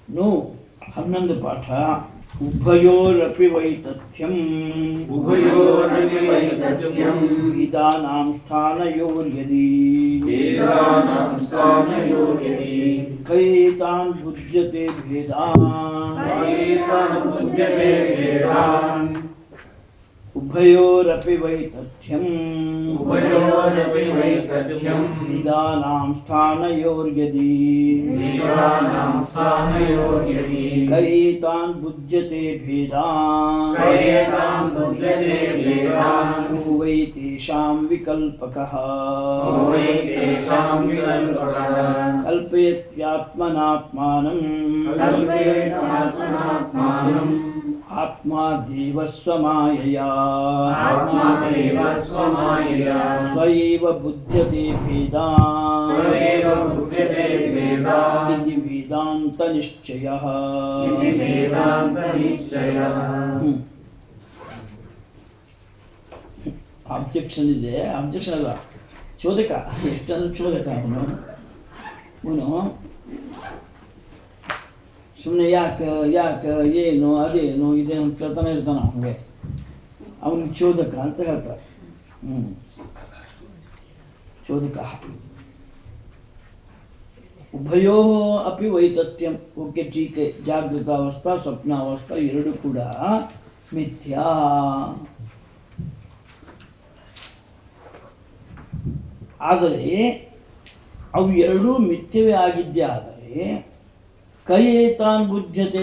ನು ಹನ್ನೊಂದು ಪಾಠ ಉಭಯೋರಪಿ ವೈತಥ್ಯಂ ಉಭಯೋರಪಿ ವೈತಥ್ಯಂ ವೇದಾನಾಂ ಸ್ಥಾನಯೋರ್ಯದಿ ವೇದಾನಾಂ ಸ್ಥಾನಯೋರ್ಯದಿ ಕೈತಾನ್ ಭುಜ್ಯತೆ ಭೇದಾನ್ ಕೈತಾನ್ ಭುಜ್ಯತೆ ಭೇದಾನ್ ಉಭಯೋರಪಿ ವೈತಥ್ಯಂ ಉಭಯೋರಪಿ ವೈತಥ್ಯಂ ವೇದಾನಾಂ ಸ್ಥಾನಯೋರ್ಯದಿ ವೇದಾನಾಂ ಸ್ಥಾನಯೋರ್ಯದಿ ಕೈತಾನ್ ಭುಜ್ಯತೆ ಭೇದಾನ್ ಕೈತಾನ್ ಭುಜ್ಯತೆ ಭೇದಾನ್ को वै तेषां विकल्पकः को वै तेषां विकल्पकः कल्पयत्यात्मनात्मानम् कल्पयेतात्मनात्मानम् आत्मा देवस्वमायया आत्मादेव स्वमायया स एव बुध्यते भेदान् स्वयेव बुध्यते भेदान् इति वेदान्तनिश्चयः इति वेदान्तनिश्चयः ಆಬ್ಜೆಕ್ಷನ್ ಇದೆ ಆಬ್ಜೆಕ್ಷನ್ ಅಲ್ಲ ಚೋದಕ ಎಷ್ಟಂದ್ರೆ ಚೋದಕ ಅವನು ಅವನು ಸುಮ್ಮನೆ ಯಾಕೆ ಯಾಕೆ ಏನು ಅದೇನು ಇದೇನು ಅಂತ ಕೇಳ್ತಾನೆ ಇರ್ತಾನ ಅವನಿಗೆ ಅವನಿಗೆ ಚೋದಕ ಅಂತ ಹೇಳ್ತಾರೆ ಹ್ಮ್ ಚೋದಕ ಉಭಯೋ ಅಪಿ ವೈತಥ್ಯಂ ಓಕೆ ಟೀಕೆ ಜಾಗೃತಾವಸ್ಥಾ ಸ್ವಪ್ನಾವಸ್ಥಾ ಎರಡು ಕೂಡ ಮಿಥ್ಯಾ ಆದರೆ ಅವು ಎರಡೂ ಮಿಥ್ಯವೇ ಆಗಿದ್ದೇ ಆದರೆ ಕೈಯೇತಾನ್ ಬುದ್ಧತೆ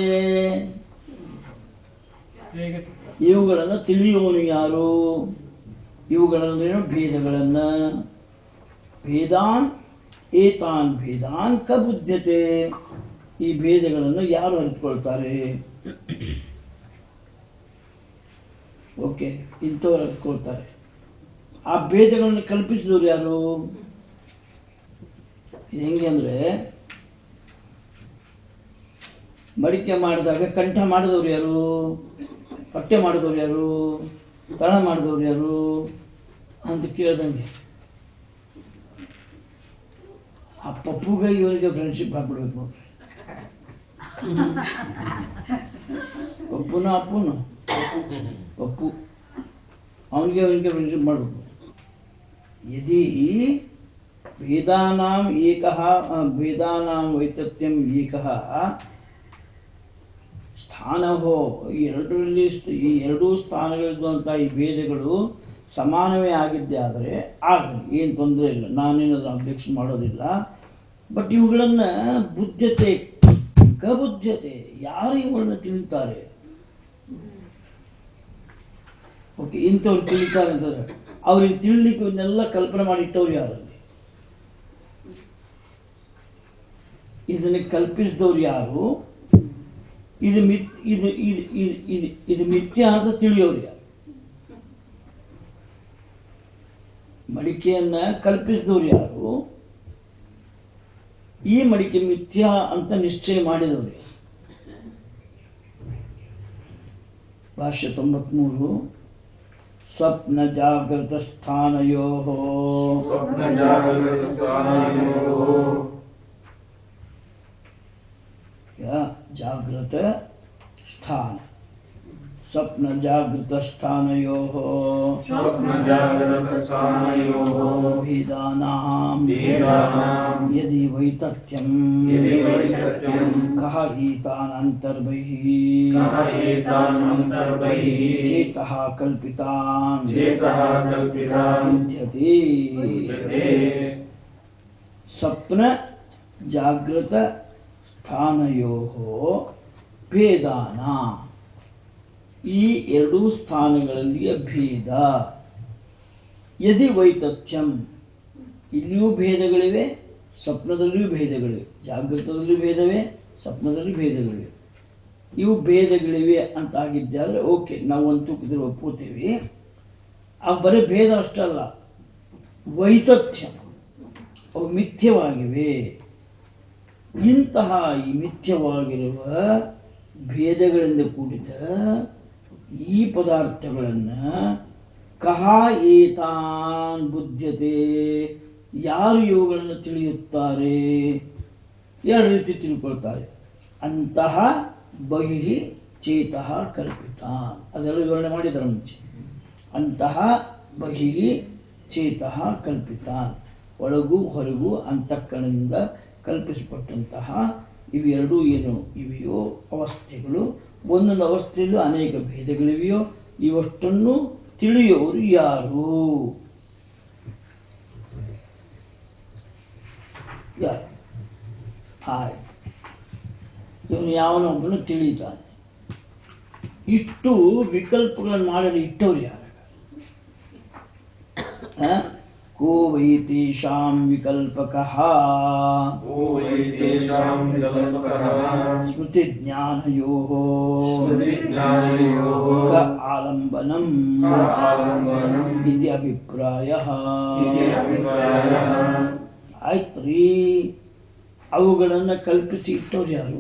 ಇವುಗಳನ್ನು ತಿಳಿಯುವವನು ಯಾರು ಇವುಗಳನ್ನೇನು ಭೇದಗಳನ್ನ ಭೇದಾನ್ ಏತಾನ್ ಭೇದಾನ್ ಕ ಬುದ್ಧತೆ ಈ ಭೇದಗಳನ್ನು ಯಾರು ಅರಿತುಕೊಳ್ತಾರೆ ಓಕೆ ಇಂಥವ್ರು ಅರಿತುಕೊಳ್ತಾರೆ ಆ ಭೇದಗಳನ್ನು ಕಲ್ಪಿಸಿದವರು ಯಾರು ಇದು ಹೆಂಗೆ ಅಂದ್ರೆ ಮಡಿಕೆ ಮಾಡಿದಾಗ ಕಂಠ ಮಾಡಿದವ್ರು ಯಾರು ಹೊಟ್ಟೆ ಮಾಡಿದವ್ರು ಯಾರು ತಳ ಮಾಡಿದವ್ರು ಯಾರು ಅಂತ ಕೇಳ್ದಂಗೆ ಆ ಪಪ್ಪುಗೆ ಇವನಿಗೆ ಫ್ರೆಂಡ್ಶಿಪ್ ಹಾಕ್ಬಿಡ್ಬೇಕು ನೋಡ್ರಿ ಪಪ್ಪುನ ಅಪ್ಪುನ ಪಪ್ಪು ಅವನಿಗೆ ಅವನಿಗೆ ಫ್ರೆಂಡ್ಶಿಪ್ ಮಾಡಬೇಕು ಯದಿ ವೇದಾನಾಂ ಏಕಃ ಅ, ವೇದಾನಾಂ ವೈತಥ್ಯಂ ಏಕಃ ಸ್ಥಾನಹೋ ಈ ಎರಡರಲ್ಲಿ ಸ್ಥ- ಈ ಎರಡೂ ಸ್ಥಾನಗಳಿದ್ದಂಥ ಈ ಭೇದಗಳು ಸಮಾನವೇ ಆಗಿದ್ದೆ ಆದರೆ ಆಗಲಿ ಏನು ತೊಂದರೆ ಇಲ್ಲ ನಾನೇನಾದ್ರೂ ಅಬ್ಜೆಕ್ಷನ್ ಮಾಡೋದಿಲ್ಲ ಬಟ್ ಇವುಗಳನ್ನ ಬುದ್ಧತೆ ಕಬುದ್ಧತೆ ಯಾರು ಇವುಗಳನ್ನ ತಿಳಿತಾರೆ ಓಕೆ ಇಂಥವ್ರು ತಿಳಿತಾರೆ ಅಂತಂದ್ರೆ ಅವ್ರಿಗೆ ತಿಳಿಲಿಕ್ಕೆ ಇವನ್ನೆಲ್ಲ ಕಲ್ಪನೆ ಮಾಡಿಟ್ಟವ್ರು ಯಾರಲ್ಲಿ ಇದನ್ನ ಕಲ್ಪಿಸಿದವ್ರು ಯಾರು ಇದು ಮಿತ್ ಇದು ಇದು ಇದು ಇದು ಇದು ಮಿಥ್ಯ ಅಂತ ತಿಳಿಯೋರು ಯಾರು ಮಡಿಕೆಯನ್ನ ಕಲ್ಪಿಸಿದವ್ರು ಯಾರು ಈ ಮಡಿಕೆ ಮಿಥ್ಯ ಅಂತ ನಿಶ್ಚಯ ಮಾಡಿದವರು ಯಾರು ಭಾಷ್ಯ ತೊಂಬತ್ಮೂರು ಸ್ವಪ್ನ ಜಾಗೃತ ಸ್ಥಾನಯೋ स्वप्नजागृतस्थानयोः ಜಾಗೃತ ಸ್ಥಾನ ಸ್ವಪ್ನ ಜಾಗೃತ ಸ್ಥಾನಯೋ स्वप्नजागृतस्थानयोः ವೇದಾನಾಂ वेदानां ಯದಿ ವೈತಥ್ಯಂ यदि वैतथ्यं ಕಹ ಈತಾನಂತರ್ಬೈಃ कः एतानन्तर्बहिः ಚೇತಃ ಕಲ್ಪಿತಾನ್ चेतः कल्पितान् ಬುಧ್ಯತೆ बुध्यते ಸ್ವಪ್ನ ಜಾಗೃತ ಸ್ಥಾನಯೋ ಭೇದಾನ ಈ ಎರಡೂ ಸ್ಥಾನಗಳಲ್ಲಿಯ ಭೇದ ಯದಿ ವೈತಥ್ಯಂ ಇಲ್ಲಿಯೂ ಭೇದಗಳಿವೆ ಸ್ವಪ್ನದಲ್ಲಿಯೂ ಭೇದಗಳಿವೆ ಜಾಗೃತದಲ್ಲಿಯೂ ಭೇದವೇ ಸ್ವಪ್ನದಲ್ಲಿ ಭೇದಗಳಿವೆ ಇವು ಭೇದಗಳಿವೆ ಅಂತ ಆಗಿದ್ದಾದ್ರೆ ಓಕೆ ನಾವು ಒಂದು ತೂಕದಲ್ಲಿ ಒಪ್ಪುತ್ತೀವಿ ಆ ಬರೀ ಭೇದ ಅಷ್ಟಲ್ಲ ವೈತಥ್ಯ ಅವು ಮಿಥ್ಯವಾಗಿವೆ ಇಂತಹ ಈ ಮಿಥ್ಯವಾಗಿರುವ ಭೇದಗಳಿಂದ ಕೂಡಿದ ಈ ಪದಾರ್ಥಗಳನ್ನು ಕಹ ಏತಾನ್ ಬುದ್ಧತೆ ಯಾರು ಇವುಗಳನ್ನು ತಿಳಿಯುತ್ತಾರೆ ಎರಡು ರೀತಿ ತಿಳ್ಕೊಳ್ತಾರೆ ಅಂತಹ ಬಹಿಃ ಚೇತಃ ಕಲ್ಪಿತಾನ್ ಅದೆಲ್ಲ ವಿವರಣೆ ಮಾಡಿದ್ದಾರೆ ಮುಂಚೆ ಅಂತಹ ಬಹಿಃ ಚೇತಃ ಕಲ್ಪಿತಾನ್ ಒಳಗೂ ಹೊರಗೂ ಅಂತಃಕರಣದಿಂದ ಕಲ್ಪಿಸಲ್ಪಟ್ಟಂತಹ ಇವೆರಡೂ ಏನು ಇವೆಯೋ ಅವಸ್ಥೆಗಳು ಒಂದೊಂದು ಅವಸ್ಥೆಯಲ್ಲೂ ಅನೇಕ ಭೇದಗಳಿವೆಯೋ ಇವಷ್ಟನ್ನು ತಿಳಿಯೋರು ಯಾರು ಯಾರು ಆಯ್ತು ಇವನು ಯಾವನೊಬ್ಬನು ತಿಳಿತಾನೆ ಇಷ್ಟು ವಿಕಲ್ಪಗಳನ್ನು ಮಾಡಲು ಇಟ್ಟವ್ರು ಯಾರು ಹ? ಕೋ ವೈ ತೇಷಾಂ ವಿಕಲ್ಪಕಃ को वै तेषां विकल्पकः ಸ್ಮೃತಿಜ್ಞಾನಯೋः स्मृतिज्ञानयोः ಕ ಆಲಂಬನಂ क आलम्बनम् ಇತಿ ಅಭಿಪ್ರಾಯಃ इति अभिप्रायः ಆಯ್ತ್ರಿ ಅವುಗಳನ್ನು ಕಲ್ಪಿಸಿ ಇಟ್ಟವ್ರು ಯಾರು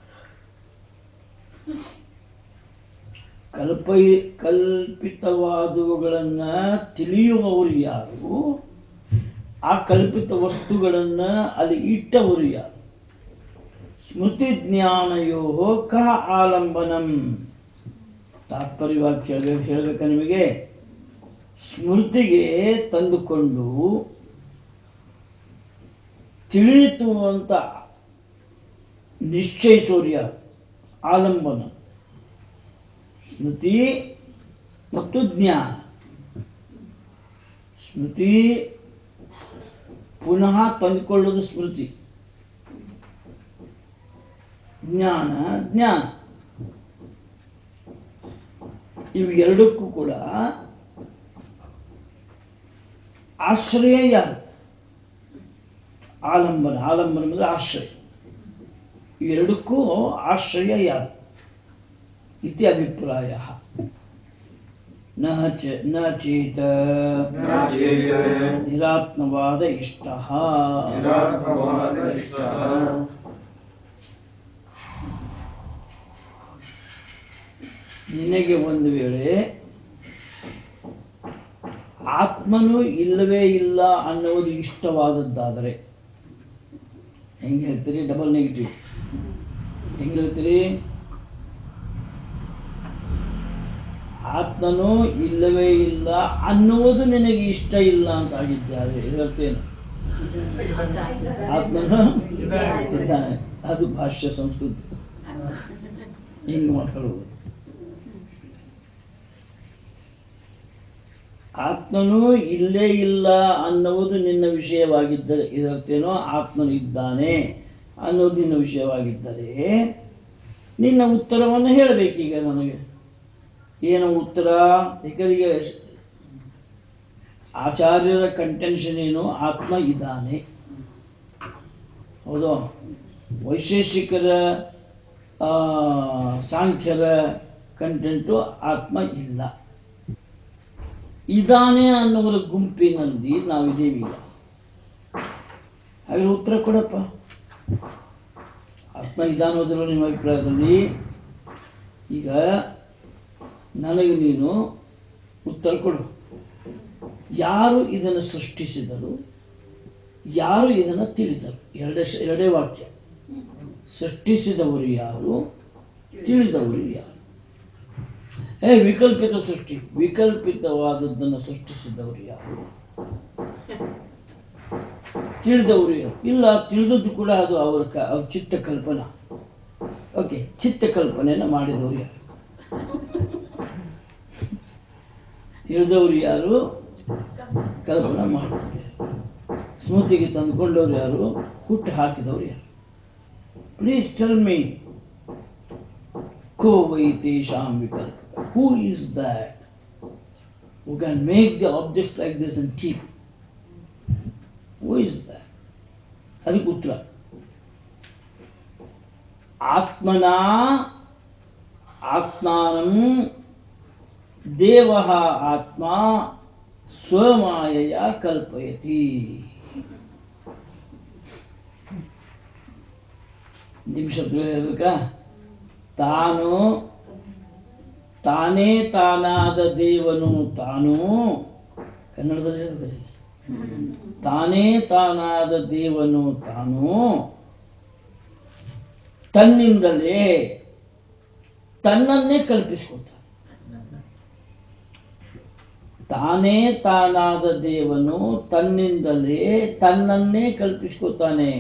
ಕಲ್ಪ ಕಲ್ಪಿತವಾದವುಗಳನ್ನ ತಿಳಿಯುವವರು ಯಾರು ಆ ಕಲ್ಪಿತ ವಸ್ತುಗಳನ್ನ ಅಲ್ಲಿ ಇಟ್ಟವರು ಯಾರು ಸ್ಮೃತಿ ಜ್ಞಾನಯೋ ಕ ಆಲಂಬನಂ ತಾತ್ಪರ್ಯವಾಗಿ ಕೇಳಬೇಕು ಹೇಳ್ಬೇಕಾ ನಿಮಗೆ ಸ್ಮೃತಿಗೆ ತಂದುಕೊಂಡು ತಿಳಿಯಿತು ಅಂತ ನಿಶ್ಚಯಿಸೋರು ಯಾರು ಆಲಂಬನ ಸ್ಮೃತಿ ಮತ್ತು ಜ್ಞಾನ ಸ್ಮೃತಿ ಪುನಃ ತಂದುಕೊಳ್ಳೋದು ಸ್ಮೃತಿ ಜ್ಞಾನ ಜ್ಞಾನ ಇವು ಎರಡಕ್ಕೂ ಕೂಡ ಆಶ್ರಯ ಯಾರು ಆಲಂಬನ ಆಲಂಬನ ಅಂದ್ರೆ ಆಶ್ರಯ ಇವೆರಡಕ್ಕೂ ಆಶ್ರಯ ಯಾರು ಇತಿ ಅಭಿಪ್ರಾಯ ನ ಚ ನ ಚೇತ न चेत् ನಿರಾತ್ಮವಾದ ಇಷ್ಟ निरात्मवादशिष्टः ನಿನಗೆ ಒಂದು ವೇಳೆ ಆತ್ಮನು ಇಲ್ಲವೇ ಇಲ್ಲ ಅನ್ನುವುದು ಇಷ್ಟವಾದದ್ದಾದರೆ ಹೆಂಗೆ ಹೇಳ್ತೀರಿ ಡಬಲ್ ನೆಗೆಟಿವ್ ಹೆಂಗೆ ಹೇಳ್ತೀರಿ ಆತ್ಮನು ಇಲ್ಲವೇ ಇಲ್ಲ ಅನ್ನುವುದು ನಿನಗೆ ಇಷ್ಟ ಇಲ್ಲ ಅಂತ ಆಗಿದ್ದಾದ್ರೆ ಇದರ್ತೇನು ಆತ್ಮನು ಇದ್ದಾನೆ ಅದು ಭಾಷ್ಯ ಸಂಸ್ಕೃತಿ ಹಿಂಗೆ ಮಾತಾಡುವುದು ಆತ್ಮನು ಇಲ್ಲೇ ಇಲ್ಲ ಅನ್ನುವುದು ನಿನ್ನ ವಿಷಯವಾಗಿದ್ದರೆ ಇದರ್ಥೇನೋ ಆತ್ಮನು ಇದ್ದಾನೆ ಅನ್ನೋದು ನಿನ್ನ ವಿಷಯವಾಗಿದ್ದರೆ ನಿನ್ನ ಉತ್ತರವನ್ನು ಹೇಳಬೇಕೀಗ ನನಗೆ ಏನು ಉತ್ತರ ಏಕರಿಗೆ ಆಚಾರ್ಯರ ಕಂಟೆನ್ಷನ್ ಏನು ಆತ್ಮ ಇದ್ದಾನೆ ಹೌದು ವೈಶೇಷಿಕರ ಆ, ಸಾಂಖ್ಯರ ಕಂಟೆಂಟು ಆತ್ಮ ಇಲ್ಲ ಇದಾನೆ ಅನ್ನುವರ ಗುಂಪಿನಲ್ಲಿ ನಾವಿದ್ದೇವೆ ಈಗ ಹಾಗೆ ಉತ್ತರ ಕೊಡಪ್ಪ ಆತ್ಮ ಇದಾನೋದ್ರ ನಿಮ್ಮ ಅಭಿಪ್ರಾಯದಲ್ಲಿ ಈಗ ನನಗೆ ನೀನು ಉತ್ತರ ಕೊಡು ಯಾರು ಇದನ್ನು ಸೃಷ್ಟಿಸಿದರು ಯಾರು ಇದನ್ನು ತಿಳಿದರು ಎರಡೇ ಶ- ಎರಡೇ ವಾಕ್ಯ ಸೃಷ್ಟಿಸಿದವರು ಯಾರು ತಿಳಿದವರು ಯಾರು ಏ ವಿಕಲ್ಪಿತ ಸೃಷ್ಟಿ ವಿಕಲ್ಪಿತವಾದದ್ದನ್ನು ಸೃಷ್ಟಿಸಿದವರು ಯಾರು ತಿಳಿದವರು ಯಾರು ಇಲ್ಲ ತಿಳಿದದ್ದು ಕೂಡ ಅದು ಅವರ ಕ ಅವ್ರ ಚಿತ್ತ ಕಲ್ಪನಾ ಓಕೆ ಚಿತ್ತ ಕಲ್ಪನೆಯನ್ನು ಮಾಡಿದವರು ಯಾರು ತಿಳಿದವರು ಯಾರು ಕಲ್ಪನಾ ಮಾಡಿದವರು ಯಾರು ಸ್ಮೃತಿಗೆ ತಂದುಕೊಂಡವ್ರು ಯಾರು ಹುಟ್ಟು ಹಾಕಿದವರು ಯಾರು ಪ್ಲೀಸ್ ಟೆಲ್ ಮೀ ಕೋ ವೈ ತೇಷಾಂ ವಿಕಲ್ಪ who is that who can make the objects like this and keep who is that ಅದಕ್ಕೆ ಉತ್ತರ ಆತ್ಮನ ಆತ್ಮಾನಂ ದೇವ ಆತ್ಮ ಸ್ವಮಾಯಯ ಕಲ್ಪಯತಿ ನಿಮಿಷ ಹೇಳ್ಬೇಕಾ ತಾನು ತಾನೇ ತಾನಾದ ದೇವನು ತಾನು ಕನ್ನಡದಲ್ಲಿ ಹೇಳ್ಬೇಕು ತಾನೇ ತಾನಾದ ದೇವನು ತಾನು ತನ್ನಿಂದಲೇ ತನ್ನನ್ನೇ ಕಲ್ಪಿಸ್ಕೊತಾನೆ ತಾನೇ ತಾನಾದ ದೇವನು ತನ್ನಿಂದಲೇ ತನ್ನನ್ನೇ ಕಲ್ಪಿಸ್ಕೊತಾನೆ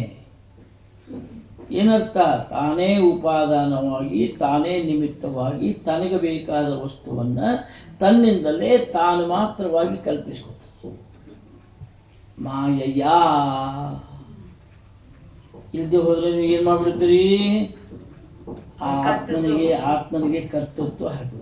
ಏನರ್ಥ ತಾನೇ ಉಪಾದಾನವಾಗಿ ತಾನೇ ನಿಮಿತ್ತವಾಗಿ ತನಗೆ ಬೇಕಾದ ವಸ್ತುವನ್ನ ತನ್ನಿಂದಲೇ ತಾನು ಮಾತ್ರವಾಗಿ ಕಲ್ಪಿಸ್ಕೊತಾನೆ ಮಾಯಯ್ಯ ಇಲ್ದೆ ಹೋದ್ರೆ ನೀವು ಏನ್ ಮಾಡ್ಬಿಡ್ತೀರಿ ಆ ಆತ್ಮನಿಗೆ ಆತ್ಮನಿಗೆ ಕರ್ತೃತ್ವ ಹಾಕಿ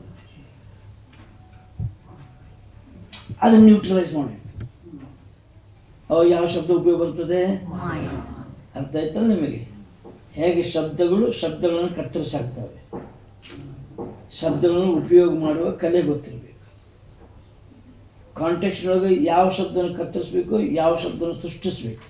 ಅದನ್ನ ನ್ಯೂಟ್ರಲೈಸ್ ಮಾಡಿ ಅವಾಗ ಯಾವ ಶಬ್ದ ಉಪಯೋಗ ಬರ್ತದೆ ಮಾಯ ಅರ್ಥ ಆಯ್ತಲ್ಲ ನಿಮಗೆ ಹೇಗೆ ಶಬ್ದಗಳು ಶಬ್ದಗಳನ್ನು ಕತ್ತರಿಸಾಕ್ತವೆ ಶಬ್ದಗಳನ್ನು ಉಪಯೋಗ ಮಾಡುವ ಕಲೆ ಗೊತ್ತಿರಬೇಕು ಕಾಂಟೆಕ್ಸ್ಟ್ ಒಳಗೆ ಯಾವ ಶಬ್ದನ ಕತ್ತರಿಸಬೇಕು ಯಾವ ಶಬ್ದನ ಸೃಷ್ಟಿಸಬೇಕು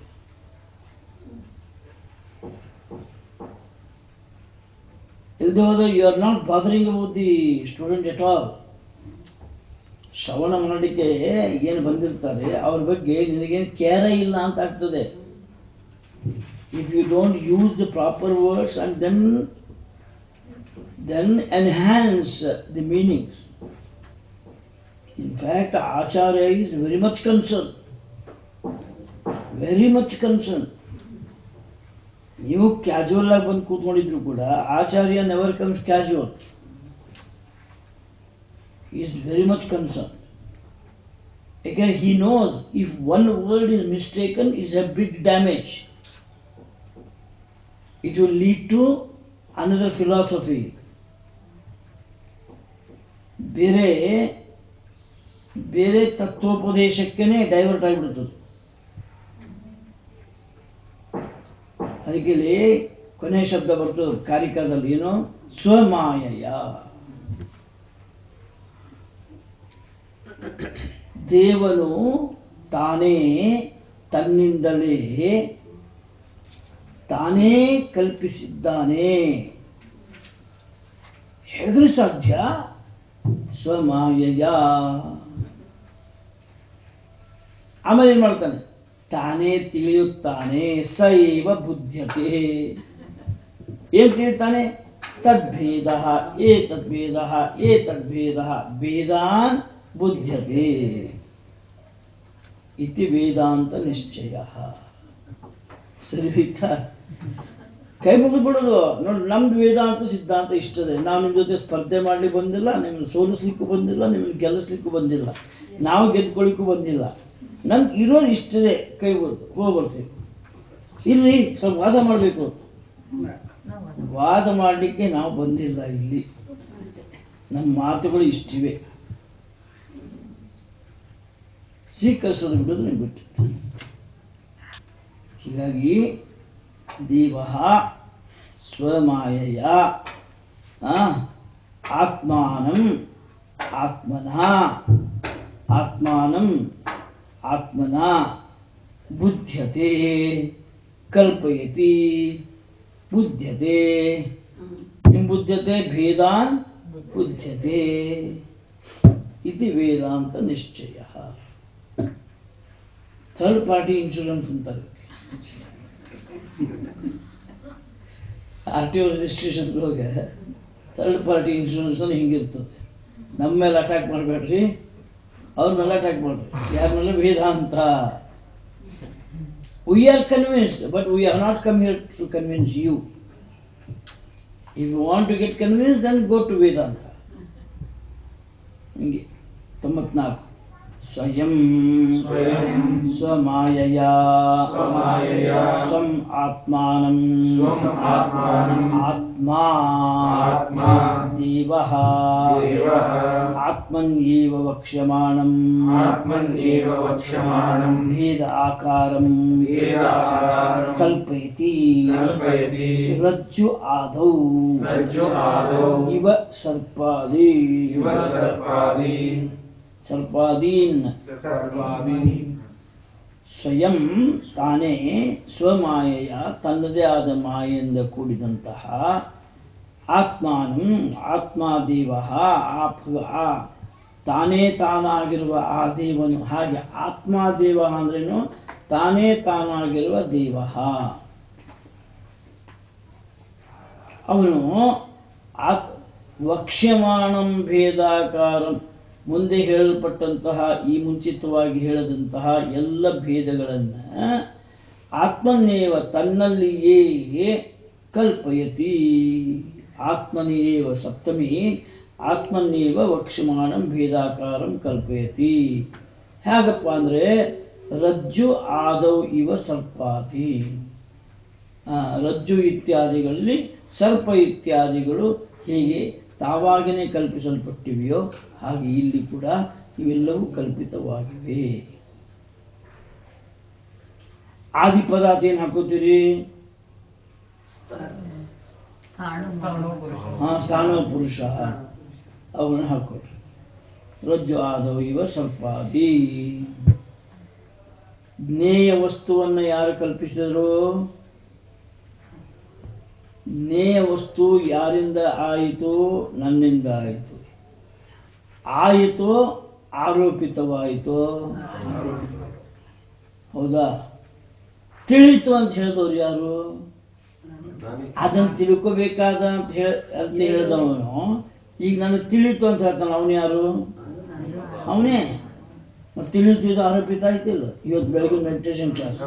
ಇಲ್ಲದೆ ಹೋದ್ರೆ you are not bothering about the student at all ಶ್ರವಣ ಮಾಡಲಿಕ್ಕೆ ಏನು ಬಂದಿರ್ತಾರೆ ಅವ್ರ ಬಗ್ಗೆ ನಿನಗೇನು ಕೇರೇ ಇಲ್ಲ ಅಂತ ಆಗ್ತದೆ if you don't use the proper words and then then enhance the meanings in fact acharya is very much concerned very much concerned ನೀವು ಕ್ಯಾಜುವಲ್ ಆಗಿ ಬಂದು ಕೂತ್ಕೊಂಡಿದ್ರು ಕೂಡ ಆಚಾರ್ಯ never comes casual is very much concern ಯಾಕಂದ್ರೆ he knows if one word is mistaken is a big damage it will lead to another philosophy. ಬೇರೆ ಬೇರೆ ತತ್ವೋಪದೇಶಕ್ಕೇನೆ divert ಆಗಿಬಿಡ್ತದೆ ಅದಕ್ಕೆ ಇಲ್ಲಿ ಕೊನೆ ಶಬ್ದ ಬರ್ತದೆ ಕಾರಿಕಾದಲ್ಲಿ ಏನು ಸ್ವಮಾಯಯ ದೇವನು ತಾನೇ ತನ್ನಿಂದಲೇ ತಾನೇ ಕಲ್ಪಿಸಿದ್ದಾನೆ ಹೇಗೆ ಸಾಧ್ಯ ಸ್ವಮಾಯಯ ಆಮೇಲೆ ಏನ್ ಮಾಡ್ತಾನೆ ತಾನೇ ತಿಳಿಯುತ್ತಾನೆ ಸೈವ ಬುದ್ಧತೆ ಏನ್ ತಿಳಿತಾನೆ ತದ್ಭೇದ ಏ ತದ್ಭೇದ ಏ ತದ್ಭೇದ ವೇದಾನ್ ಬುದ್ಧತೆ ಇತಿ ವೇದಾಂತ ನಿಶ್ಚಯ ಸರಿ ಆಯ್ತಾ ಕೈ ಮುಗಿದು ಬಿಡೋದು ನೋಡಿ ನಮ್ದು ವೇದಾಂತ ಸಿದ್ಧಾಂತ ಇಷ್ಟದೆ ನಾವು ನಿಮ್ಮ ಜೊತೆ ಸ್ಪರ್ಧೆ ಮಾಡ್ಲಿಕ್ಕೆ ಬಂದಿಲ್ಲ ನಿಮ್ಮನ್ನು ಸೋಲಿಸ್ಲಿಕ್ಕೂ ಬಂದಿಲ್ಲ ನಿಮ್ಮನ್ನು ಗೆಲ್ಲಿಸ್ಲಿಕ್ಕೂ ಬಂದಿಲ್ಲ ನಾವು ಗೆದ್ಕೊಳ್ಳಿಕ್ಕೂ ಬಂದಿಲ್ಲ ನಮ್ಗೆ ಇರೋದು ಇಷ್ಟದೆ ಕೈ ಮುಗಿದು ಹೋಗ್ಬರ್ತೀವಿ ಇಲ್ಲಿ ಸ್ವಲ್ಪ ವಾದ ಮಾಡಬೇಕು ವಾದ ಮಾಡಲಿಕ್ಕೆ ನಾವು ಬಂದಿಲ್ಲ ಇಲ್ಲಿ ನಮ್ಮ ಮಾತುಗಳು ಇಷ್ಟಿವೆ ಸ್ವೀಕರಿಸೋದು ಬಿಡೋದು ನಿಮ್ಗೆ ಬಿಟ್ಟಿತ್ತು ಹೀಗಾಗಿ ದೇವ ಸ್ವಮಾಯಯ ಆ, ಆತ್ಮಾನಂ ಆತ್ಮನಃ ಆತ್ಮಾನಂ ಆತ್ಮನ ಬುದ್ಧ್ಯತೆ ಕಲ್ಪಯತಿ ಬುದ್ಧ್ಯತೆ किं बुध्यते भेदान् बुध्यते इति ವೇದಾಂತ ನಿಶ್ಚಯ ಥರ್ಡ್ ಪಾರ್ಟಿ ಇನ್ಶೂರೆನ್ಸ್ ಅಂತಾರೆ ಆರ್ ಟಿ ಒ ರಿಜಿಸ್ಟ್ರೇಷನ್ ಒಳಗೆ ಥರ್ಡ್ ಪಾರ್ಟಿ ಇನ್ಶೂರೆನ್ಸ್ ಅಂದ್ರೆ ಹಿಂಗಿರ್ತದೆ ನಮ್ಮ ಮೇಲೆ ಅಟ್ಯಾಕ್ ಮಾಡಬೇಡ್ರಿ ಅವ್ರ ಮೇಲೆ ಅಟ್ಯಾಕ್ ಮಾಡ್ರಿ ಯಾರ ಮೇಲೆ Vedanta we are convinced but we have not come here to convince you if you want to get convinced then go to Vedanta ಹಿಂಗೆ ತೊಂಬತ್ನಾಲ್ಕು ಸ್ವಯಂ ಸ್ವಯಂ ಸ್ವಮಾಯಯ ಸ್ವಮಾಯಯ ಸ್ವಂ ಆತ್ಮಾನಂ ಸ್ವಂ ಆತ್ಮಾನಂ ಆತ್ಮಾ ಆತ್ಮಾ ದೇವಃ ದೇವಃ ಆತ್ಮನ್ಯೇವ ವಕ್ಷ್ಯಮಾಣಂ ಆತ್ಮನ್ಯೇವ ವಕ್ಷ್ಯಮಾಣಂ ಭೇದ ಆಕಾರಂ ವೇದಾಕಾರಂ ಕಲ್ಪಯತಿ ಕಲ್ಪಯತಿ ರಜ್ಜು ಆದೌ ರಜ್ಜು ಆದೌ ಇವ ಸರ್ಪಾದಿ ಇವ ಸರ್ಪಾದಿ ಸರ್ಪಾದೀನ್ ಸರ್ಪಾದಿ ಸ್ವಯಂ ತಾನೇ ಸ್ವಮಾಯೆಯ ತನ್ನದೇ ಆದ ಮಾಯೆಯಿಂದ ಕೂಡಿದಂತಹ ಆತ್ಮಾನಂ ಆತ್ಮಾದೇವ ಆ ಭಗ ಆ ತಾನೇ ತಾನಾಗಿರುವ ಆ ದೇವನು ಹಾಗೆ ಆತ್ಮಾದೇವ ಅಂದ್ರೇನು ತಾನೇ ತಾನಾಗಿರುವ ದೇವ ಅವನು ಆತ್ ವಕ್ಷ್ಯಮಾಣಂ ಭೇದಾಕಾರಂ ಮುಂದೆ ಹೇಳಲ್ಪಟ್ಟಂತಹ ಈ ಮುಂಚಿತವಾಗಿ ಹೇಳದಂತಹ ಎಲ್ಲ ಭೇದಗಳನ್ನು ಆತ್ಮನ್ನೇವ ತನ್ನಲ್ಲಿಯೇ ಕಲ್ಪಯತಿ ಆತ್ಮನೇವ ಸಪ್ತಮಿ ಆತ್ಮನ್ನೇವ ವಕ್ಷ್ಯಮಾಣಂ ಭೇದಾಕಾರಂ ಕಲ್ಪಯತಿ ಹೇಗಪ್ಪ ಅಂದರೆ ರಜ್ಜು ಆದೌ ಇವ ಸರ್ಪಾದಿ ಆ, ರಜ್ಜು ಇತ್ಯಾದಿಗಳಲ್ಲಿ ಸರ್ಪ ಇತ್ಯಾದಿಗಳು ಹೇಗೆ ತಾವಾಗಿನೇ ಕಲ್ಪಿಸಲ್ಪಟ್ಟಿವೆಯೋ ಹಾಗೆ ಇಲ್ಲಿ ಕೂಡ ಇವೆಲ್ಲವೂ ಕಲ್ಪಿತವಾಗಿವೆ ಆದಿ ಪದಾರ್ಥ ಏನು ಹಾಕೋತೀರಿ ಹಾ ಸ್ಥಾನೋ ಪುರುಷ ಅವನ್ನ ಹಾಕೋರಿ ರಜ್ಜು ಆದವು ಇವ ಸರ್ಪಾದಿ ಜ್ಞೇಯ ವಸ್ತುವನ್ನು ಯಾರು ಕಲ್ಪಿಸಿದರು ಜ್ಞೇಯ ವಸ್ತು ಯಾರಿಂದ ಆಯಿತು ನನ್ನಿಂದ ಆಯಿತು ಆಯಿತು ಆರೋಪಿತವಾಯಿತು ಹೌದಾ ತಿಳಿತು ಅಂತ ಹೇಳಿದವ್ರು ಯಾರು ಅದನ್ನು ತಿಳ್ಕೋಬೇಕಾದ ಅಂತ ಹೇಳ ಅಂತ ಹೇಳಿದವನು ಈಗ ನನಗೆ ತಿಳಿತು ಅಂತ ಹೇಳ್ತಾನೆ ಅವನು ಯಾರು ಅವನೇ ಮತ್ತೆ ತಿಳಿತು ಇದು ಆರೋಪಿತ ಆಯ್ತಿಲ್ಲ ಇವತ್ತು ಬೆಳಗ್ಗೆ ಮೆಡಿಟೇಷನ್ ಕ್ಲಾಸ್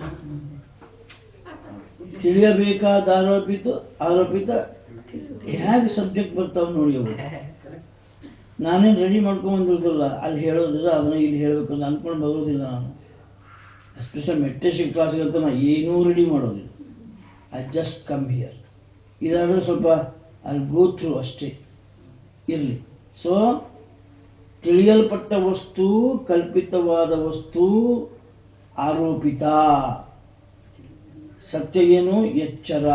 ತಿಳಿಯಬೇಕಾದ ಆರೋಪಿತ ಆರೋಪಿತ ಹೇಗೆ ಸಬ್ಜೆಕ್ಟ್ ಬರ್ತಾವ ನೋಡಿ ಅವು ನಾನೇನು ರೆಡಿ ಮಾಡ್ಕೊಂಡ್ ಬಂದಿರೋದಿಲ್ಲ ಅಲ್ಲಿ ಹೇಳೋದಿಲ್ಲ ಅದನ್ನ ಇಲ್ಲಿ ಹೇಳಬೇಕು ಅಂತ ಅನ್ಕೊಂಡು ಬರೋದಿಲ್ಲ ನಾನು ಎಸ್ಪೆಷಲ್ ಮೆಡಿಟೇಷನ್ ಕ್ಲಾಸ್ಗಂತೂ ನಾನು ಏನೂ ರೆಡಿ ಮಾಡೋದಿಲ್ಲ ಐ ಜಸ್ಟ್ ಕಮ್ ಹಿಯರ್ ಇದಾದರೆ ಸ್ವಲ್ಪ ಅಲ್ಲಿ ಗೋ ಥ್ರೂ ಅಷ್ಟೇ ಇರಲಿ ಸೊ ತಿಳಿಯಲ್ಪಟ್ಟ ವಸ್ತು ಕಲ್ಪಿತವಾದ ವಸ್ತು ಆರೋಪಿತ ಸತ್ಯ ಏನು ಎಚ್ಚರ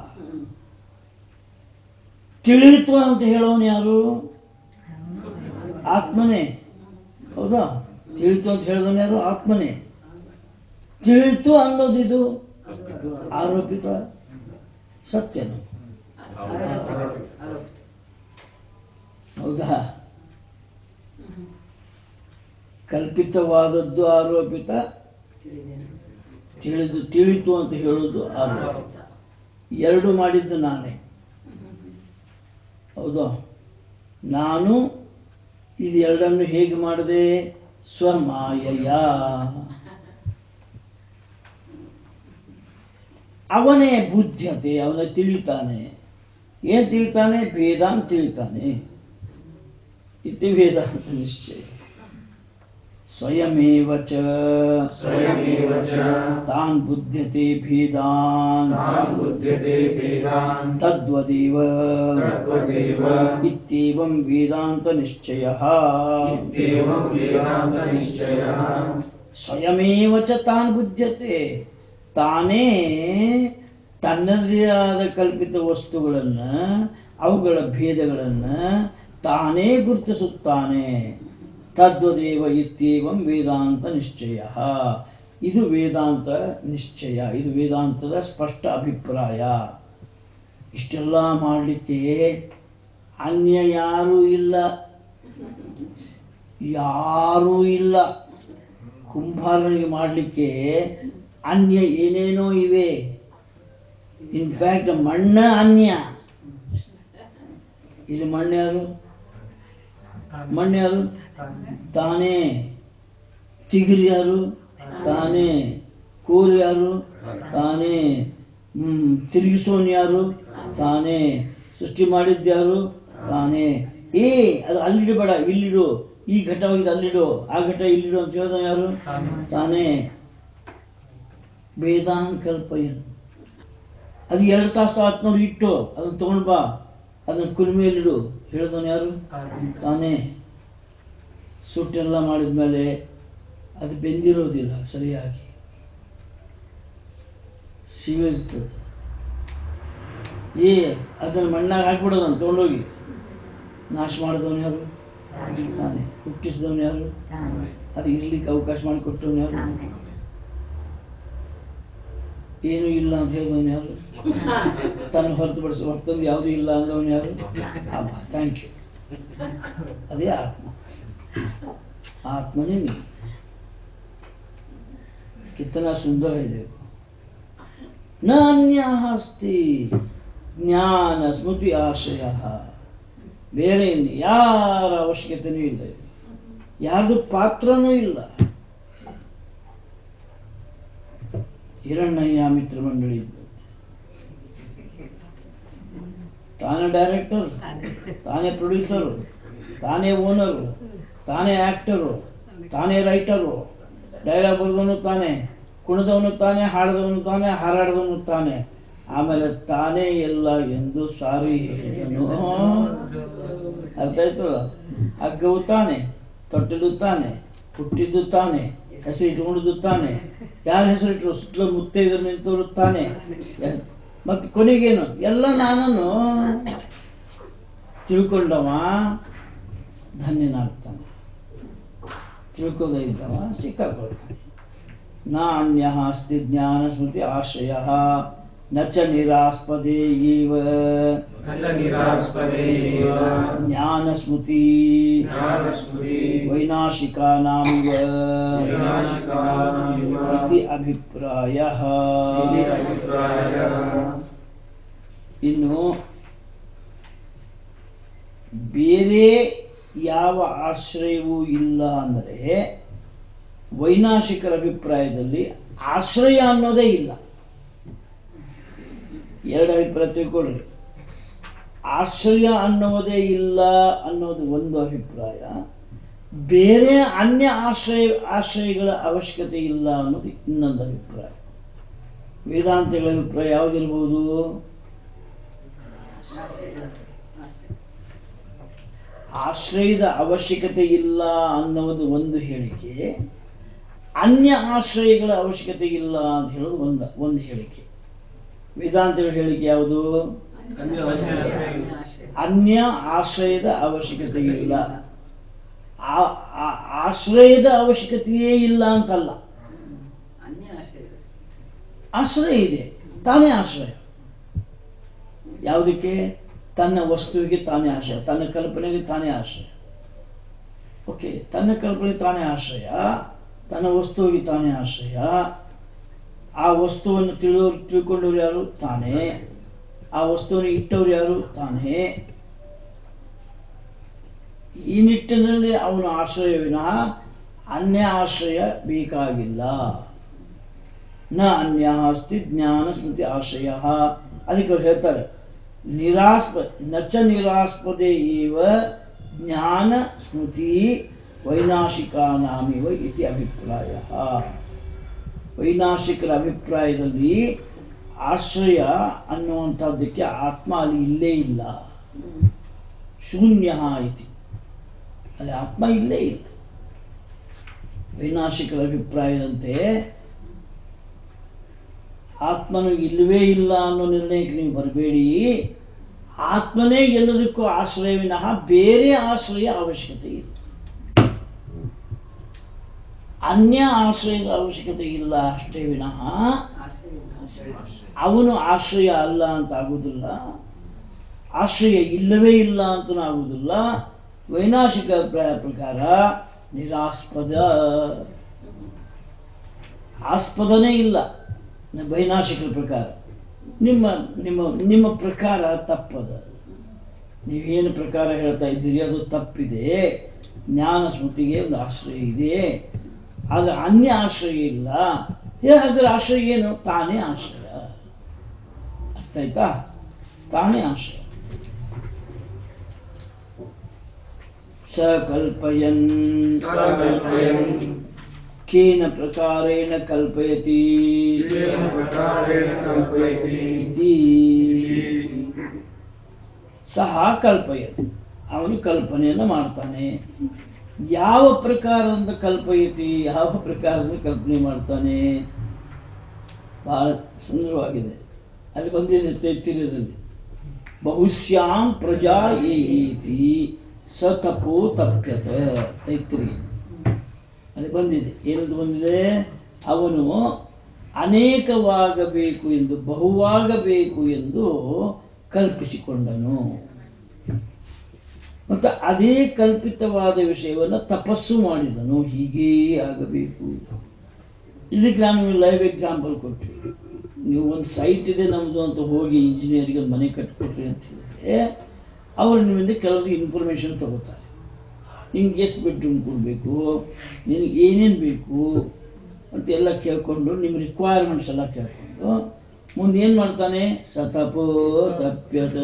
ತಿಳಿಯಿತು ಅಂತ ಹೇಳೋನು ಯಾರು ಆತ್ಮನೇ ಹೌದಾ ತಿಳಿತು ಅಂತ ಹೇಳಿದವನು ಯಾರು ಆತ್ಮನೇ ತಿಳಿತು ಅನ್ನೋದಿದು ಆರೋಪಿತ ಸತ್ಯನು ಹೌದಾ ಕಲ್ಪಿತವಾದದ್ದು ಆರೋಪಿತ ತಿಳಿದು ತಿಳಿತು ಅಂತ ಹೇಳೋದು ಆರೋಪಿತ ಎರಡು ಮಾಡಿದ್ದು ನಾನೇ ಹೌದಾ ನಾನು ಇದು ಎರಡನ್ನು ಹೇಗೆ ಮಾಡಿದೆ ಸ್ವಮಾಯಯ ಅವನೇ ಬುದ್ಧತೆ ಅವನ ತಿಳಿತಾನೆ ಏನ್ ತಿಳಿತಾನೆ ಭೇದ ಅಂತ ತಿಳಿತಾನೆ ಇತಿ ವೇದಾಂತ ನಿಶ್ಚಯ ಸ್ವಯಮೇವ ಚ ಸ್ವಯಮೇವ ಚ ತಾನ್ ಬುದ್ಧ್ಯತೆ ಭೇದಾನ್ ತಾನ್ ಬುಧ್ಯತೆ ಭೇದಾನ್ ತದ್ವದೇವ ತದ್ವದೇವ ಇತ್ಯೇವಂ ವೇದಾಂತ ನಿಶ್ಚಯ ಇತ್ಯೇವಂ ವೇದಾಂತ ನಿಶ್ಚಯಃ ಸ್ವಯಮೇವ ಚ ತಾನ್ ಬುದ್ಧತೆ ತಾನೇ ತನ್ನದೇ ಆದ ಕಲ್ಪಿತ ವಸ್ತುಗಳನ್ನು ಅವುಗಳ ಭೇದಗಳನ್ನು ತಾನೇ ಗುರುತಿಸುತ್ತಾನೆ ತದ್ವದೇವ ಇತ್ಯೇವಂ ವೇದಾಂತ ನಿಶ್ಚಯ ಇದು ವೇದಾಂತ ನಿಶ್ಚಯ ಇದು ವೇದಾಂತದ ಸ್ಪಷ್ಟ ಅಭಿಪ್ರಾಯ ಇಷ್ಟೆಲ್ಲ ಮಾಡಲಿಕ್ಕೆ ಅನ್ಯ ಯಾರೂ ಇಲ್ಲ ಯಾರೂ ಇಲ್ಲ ಕುಂಬಾರನಿಗೆ ಮಾಡಲಿಕ್ಕೆ ಅನ್ಯ ಏನೇನೋ ಇವೆ ಇನ್ಫ್ಯಾಕ್ಟ್ ಮಣ್ಣ ಅನ್ಯ ಇಲ್ಲಿ ಮಣ್ಣು ಯಾರು ಮಣ್ಣು ಯಾರು ತಾನೇ ತಿಗಿರಿ ಯಾರು ತಾನೇ ಕೋಲು ಯಾರು ತಾನೇ ಹ್ಮ್ ತಿರುಗಿಸೋನು ಯಾರು ತಾನೇ ಸೃಷ್ಟಿ ಮಾಡಿದ್ಯಾರು ತಾನೇ ಏ ಅದು ಅಲ್ಲಿಡಬೇಡ ಇಲ್ಲಿಡು ಈ ಘಟ ಹೋಗಿದ್ದು ಅಲ್ಲಿಡು ಆ ಘಟ ಇಲ್ಲಿಡು ಅಂತ ಹೇಳಿದ ಯಾರು ತಾನೇ ವೇದಾನ್ ಕಲ್ಪಯನ್ ಅದು ಎರಡು ತಾಸು ಆತ್ ನೋಡಿ ಇಟ್ಟು ಅದನ್ನ ತಗೊಂಡ್ ಬಾ ಅದನ್ನ ಕುಲ್ಮೆಯಲ್ಲಿಡು ಹೇಳಿದವನು ಯಾರು ತಾನೇ ಸುಟ್ಟೆಲ್ಲ ಮಾಡಿದ್ಮೇಲೆ ಅದು ಬೆಂದಿರೋದಿಲ್ಲ ಸರಿಯಾಗಿ ಸಿವಿರ್ತದೆ ಏ ಅದನ್ನ ಮಣ್ಣಾಗ ಹಾಕ್ಬಿಡೋದನ್ನ ತಗೊಂಡೋಗಿ ನಾಶ ಮಾಡಿದವನು ಯಾರು ತಾನೇ ಹುಟ್ಟಿಸಿದವನು ಯಾರು ಅದು ಇರ್ಲಿಕ್ಕೆ ಅವಕಾಶ ಮಾಡಿಕೊಟ್ಟವನು ಯಾರು ಏನೂ ಇಲ್ಲ ಅಂತ ಹೇಳಿದವನು ಯಾರು ತನ್ನ ಹೊರತುಪಡಿಸಿ ಮತ್ತೊಂದು ಯಾವುದೂ ಇಲ್ಲ ಅಂದವನು ಯಾರು ಅಬ್ಬ ಥ್ಯಾಂಕ್ ಯು ಅದೇ ಆತ್ಮ ಆತ್ಮನೇ ನೀವು कितना सुंदर है देखो न अन्य अस्ति ಜ್ಞಾನ ಸ್ಮೃತಿ ಆಶ್ರಯ ಬೇರೆ ಇನ್ನು ಯಾರ ಅವಶ್ಯಕತೆನೂ ಇಲ್ಲ ಯಾರ್ದು ಪಾತ್ರನೂ ಇಲ್ಲ ಹಿರಣ್ಣಯ್ಯ ಮಿತ್ರ ಮಂಡಳಿ ಇದ್ದು ತಾನೇ ಡೈರೆಕ್ಟರ್ ತಾನೇ ಪ್ರೊಡ್ಯೂಸರು ತಾನೇ ಓನರು ತಾನೇ ಆಕ್ಟರು ತಾನೇ ರೈಟರು ಡೈಲಾಗ್ ಬರೆದವನು ತಾನೇ ಕುಣಿದವನು ತಾನೇ ಹಾಡದವನು ತಾನೇ ಹಾರಾಡದವನು ತಾನೇ ಆಮೇಲೆ ತಾನೇ ಎಲ್ಲ ಎಂದು ಸಾರಿ ಹೇಳಿದನು ಅರ್ಥ ಆಯ್ತಲ್ಲ ಹಗ್ಗವು ತಾನೆ ತೊಟ್ಟಿಲು ತಾನೆ ಹುಟ್ಟಿದ್ದು ತಾನೆ ಹೆಸರು ಇಟ್ಕೊಂಡಿದ್ದು ತಾನೆ ಯಾರ ಹೆಸರಿಟ್ರು ಸುತ್ತಲೂ ಮುತ್ತೈದರು ನಿಂತವರು ತಾನೆ ಮತ್ತೆ ಕೊನೆಗೇನು ಎಲ್ಲ ನಾನನ್ನು ತಿಳ್ಕೊಂಡವ ಧನ್ಯನಾಗ್ತಾನೆ ತಿಳ್ಕೋದೇ ಇದ್ದವ ಸಿಕ್ಕಾಕೊಳ್ತಾನೆ ನಾಣ್ಯ ಅಸ್ತಿ ಜ್ಞಾನ ಸ್ಮೃತಿ ಆಶ್ರಯ ನ ಚ ನಿರಾಸ್ಪದೇ ಇವ न च निरास्पदे एव ಜ್ಞಾನ ಸ್ಮೃತಿ ज्ञानस्मृति ವೈನಾಶಿಕಾನಾಮಿವ वैनाशिकानामिव ಇತಿ ಅಭಿಪ್ರಾಯ इति अभिप्रायः ಇನ್ನು ಬೇರೆ ಯಾವ ಆಶ್ರಯವೂ ಇಲ್ಲ ಅಂದರೆ ವೈನಾಶಿಕರ ಅಭಿಪ್ರಾಯದಲ್ಲಿ ಆಶ್ರಯ ಅನ್ನೋದೇ ಇಲ್ಲ ಎರಡು ಅಭಿಪ್ರಾಯ ತಿಳ್ಕೊಳ್ರಿ ಆಶ್ರಯ ಅನ್ನುವುದೇ ಇಲ್ಲ ಅನ್ನೋದು ಒಂದು ಅಭಿಪ್ರಾಯ ಬೇರೆ ಅನ್ಯ ಆಶ್ರಯ ಆಶ್ರಯಗಳ ಅವಶ್ಯಕತೆ ಇಲ್ಲ ಅನ್ನೋದು ಇನ್ನೊಂದು ಅಭಿಪ್ರಾಯ ವೇದಾಂತಗಳ ಅಭಿಪ್ರಾಯ ಯಾವುದಿರ್ಬೋದು ಆಶ್ರಯದ ಅವಶ್ಯಕತೆ ಇಲ್ಲ ಅನ್ನೋದು ಒಂದು ಹೇಳಿಕೆ ಅನ್ಯ ಆಶ್ರಯಗಳ ಅವಶ್ಯಕತೆ ಇಲ್ಲ ಅಂತ ಹೇಳೋದು ಒಂದು ಒಂದು ಹೇಳಿಕೆ ವೇದಾಂತಗಳ ಹೇಳಿಕೆ ಯಾವುದು ಅನ್ಯ ಆಶ್ರಯದ ಅವಶ್ಯಕತೆ ಇಲ್ಲ ಆ- ಆ- ಆಶ್ರಯದ ಅವಶ್ಯಕತೆಯೇ ಇಲ್ಲ ಅಂತಲ್ಲ ಅನ್ಯ ಆಶ್ರಯ ಆಶ್ರಯ ಇದೆ ತಾನೇ ಆಶ್ರಯ ಯಾವುದಕ್ಕೆ ತನ್ನ ವಸ್ತುವಿಗೆ ತಾನೇ ಆಶ್ರಯ ತನ್ನ ಕಲ್ಪನೆಗೆ ತಾನೇ ಆಶ್ರಯ ಓಕೆ ತನ್ನ ಕಲ್ಪನೆಗೆ ತಾನೇ ಆಶ್ರಯ ತನ್ನ ವಸ್ತುವಿಗೆ ತಾನೇ ಆಶ್ರಯ ಆ ವಸ್ತುವನ್ನು ತಿಳಿದವರು ತಿಳ್ಕೊಂಡವ್ರು ಯಾರು ತಾನೇ ಆ ವಸ್ತುವನ್ನು ಇಟ್ಟವ್ರು ಯಾರು ತಾನೇ ಈ ನಿಟ್ಟಿನಲ್ಲಿ ಅವನು ಆಶ್ರಯ ವಿನಃ ಅನ್ಯ ಆಶ್ರಯ ಬೇಕಾಗಿಲ್ಲ ನ ಅನ್ಯ ಅಸ್ತಿ ಜ್ಞಾನ ಸ್ಮೃತಿ ಆಶ್ರಯ ಅದಕ್ಕೆ ಅವ್ರು ಹೇಳ್ತಾರೆ ನಿರಾಸ್ಪ ನಚ ನಿರಾಸ್ಪದೆ ಇವ ಜ್ಞಾನ ಸ್ಮೃತಿ ವೈನಾಶಿಕಾನಾಮಿವ ಇತಿ ಅಭಿಪ್ರಾಯ ವೈನಾಶಿಕರ ಅಭಿಪ್ರಾಯದಲ್ಲಿ ಆಶ್ರಯ ಅನ್ನುವಂಥದ್ದಕ್ಕೆ ಆತ್ಮ ಅಲ್ಲಿ ಇಲ್ಲೇ ಇಲ್ಲ ಶೂನ್ಯ ಇತಿ ಅಲ್ಲಿ ಆತ್ಮ ಇಲ್ಲೇ ಇಲ್ಲ ವೈನಾಶಿಕರ ಅಭಿಪ್ರಾಯದಂತೆ ಆತ್ಮನು ಇಲ್ಲವೇ ಇಲ್ಲ ಅನ್ನೋ ನಿರ್ಣಯಕ್ಕೆ ನೀವು ಬರಬೇಡಿ ಆತ್ಮನೇ ಎಲ್ಲದಕ್ಕೂ ಆಶ್ರಯ ವಿನಃ ಬೇರೆ ಆಶ್ರಯ ಅವಶ್ಯಕತೆ ಇಲ್ಲ ಅನ್ಯ ಆಶ್ರಯದ ಅವಶ್ಯಕತೆ ಇಲ್ಲ ಅಷ್ಟೇ ವಿನಃ ಆಶ್ರಯ ಅವನು ಆಶ್ರಯ ಅಲ್ಲ ಅಂತ ಆಗುವುದಿಲ್ಲ ಆಶ್ರಯ ಇಲ್ಲವೇ ಇಲ್ಲ ಅಂತನೂ ಆಗುವುದಿಲ್ಲ ವೈನಾಶಿಕ ಅಭಿಪ್ರಾಯ ಪ್ರಕಾರ ನಿರಾಸ್ಪದ ಆಸ್ಪದನೇ ಇಲ್ಲ ವೈನಾಶಿಕರ ಪ್ರಕಾರ ನಿಮ್ಮ ನಿಮ್ಮ ನಿಮ್ಮ ಪ್ರಕಾರ ತಪ್ಪದ ನೀವೇನು ಪ್ರಕಾರ ಹೇಳ್ತಾ ಇದ್ದೀರಿ ಅದು ತಪ್ಪಿದೆ ಜ್ಞಾನ ಸ್ಮೃತಿಗೆ ಒಂದು ಆಶ್ರಯ ಇದೆ ಆದ್ರೆ ಅನ್ಯ ಆಶ್ರಯ ಇಲ್ಲ ಏ ಅದರ ಆಶ್ರಯ ಏನು ತಾನೇ ಆಶ್ರಯ ಅರ್ಥ ಆಯ್ತಾ ತಾನೇ ಆಶ್ರಯ ಸಕಲ್ಪಯನ್ सकल्पयन् ಕೇನ ಪ್ರಕಾರೇಣ ಕಲ್ಪಯತಿ केन प्रकारेण कल्पयति ಇತಿ ಸಹ ಕಲ್ಪಯತಿ ಅವನು ಕಲ್ಪನೆಯನ್ನು ಮಾಡ್ತಾನೆ ಯಾವ ಪ್ರಕಾರದಿಂದ ಕಲ್ಪಯತಿ ಯಾವ ಪ್ರಕಾರದಿಂದ ಕಲ್ಪನೆ ಮಾಡ್ತಾನೆ ಬಹಳ ಸುಂದರವಾಗಿದೆ ಅಲ್ಲಿ ಬಂದಿದೆ ತೈತಿರ್ಯದಲ್ಲಿ ಬಹುಶ್ಯಾಂ ಪ್ರಜಾ ಏತಿ ಸ ತಪೋ ತಪ್ಯತ ತೈತ್ರಿ ಅಲ್ಲಿ ಬಂದಿದೆ ಏನಂತ ಬಂದಿದೆ ಅವನು ಅನೇಕವಾಗಬೇಕು ಎಂದು ಬಹುವಾಗಬೇಕು ಎಂದು ಕಲ್ಪಿಸಿಕೊಂಡನು ಮತ್ತು ಅದೇ ಕಲ್ಪಿತವಾದ ವಿಷಯವನ್ನು ತಪಸ್ಸು ಮಾಡಿದನು ಹೀಗೇ ಆಗಬೇಕು ಇದಕ್ಕೆ ನಾನು ಲೈವ್ ಎಕ್ಸಾಂಪಲ್ ಕೊಟ್ಟೆ ನೀವು ಒಂದು ಸೈಟ್ ಇದೆ ನಮ್ಮದು ಅಂತ ಹೋಗಿ ಇಂಜಿನಿಯರ್ಗೆ ಒಂದು ಮನೆ ಕಟ್ಕೊಟ್ರಿ ಅಂತ ಹೇಳಿದ್ರೆ ಅವರು ನಿಮ್ಮಿಂದ ಕೆಲವೊಂದು ಇನ್ಫಾರ್ಮೇಷನ್ ತಗೋತಾರೆ ನಿಮ್ಗೆ ಎಷ್ಟು ಬೆಡ್ರೂಮ್ ಕೊಡಬೇಕು ನಿನಗೆ ಏನೇನು ಬೇಕು ಅಂತ ಎಲ್ಲ ಕೇಳ್ಕೊಂಡು ನಿಮ್ಮ ರಿಕ್ವೈರ್ಮೆಂಟ್ಸ್ ಎಲ್ಲ ಕೇಳ್ಕೊಂಡು ಮುಂದೆ ಏನು ಮಾಡ್ತಾನೆ ಸತಪೋ ತಪ್ಯದ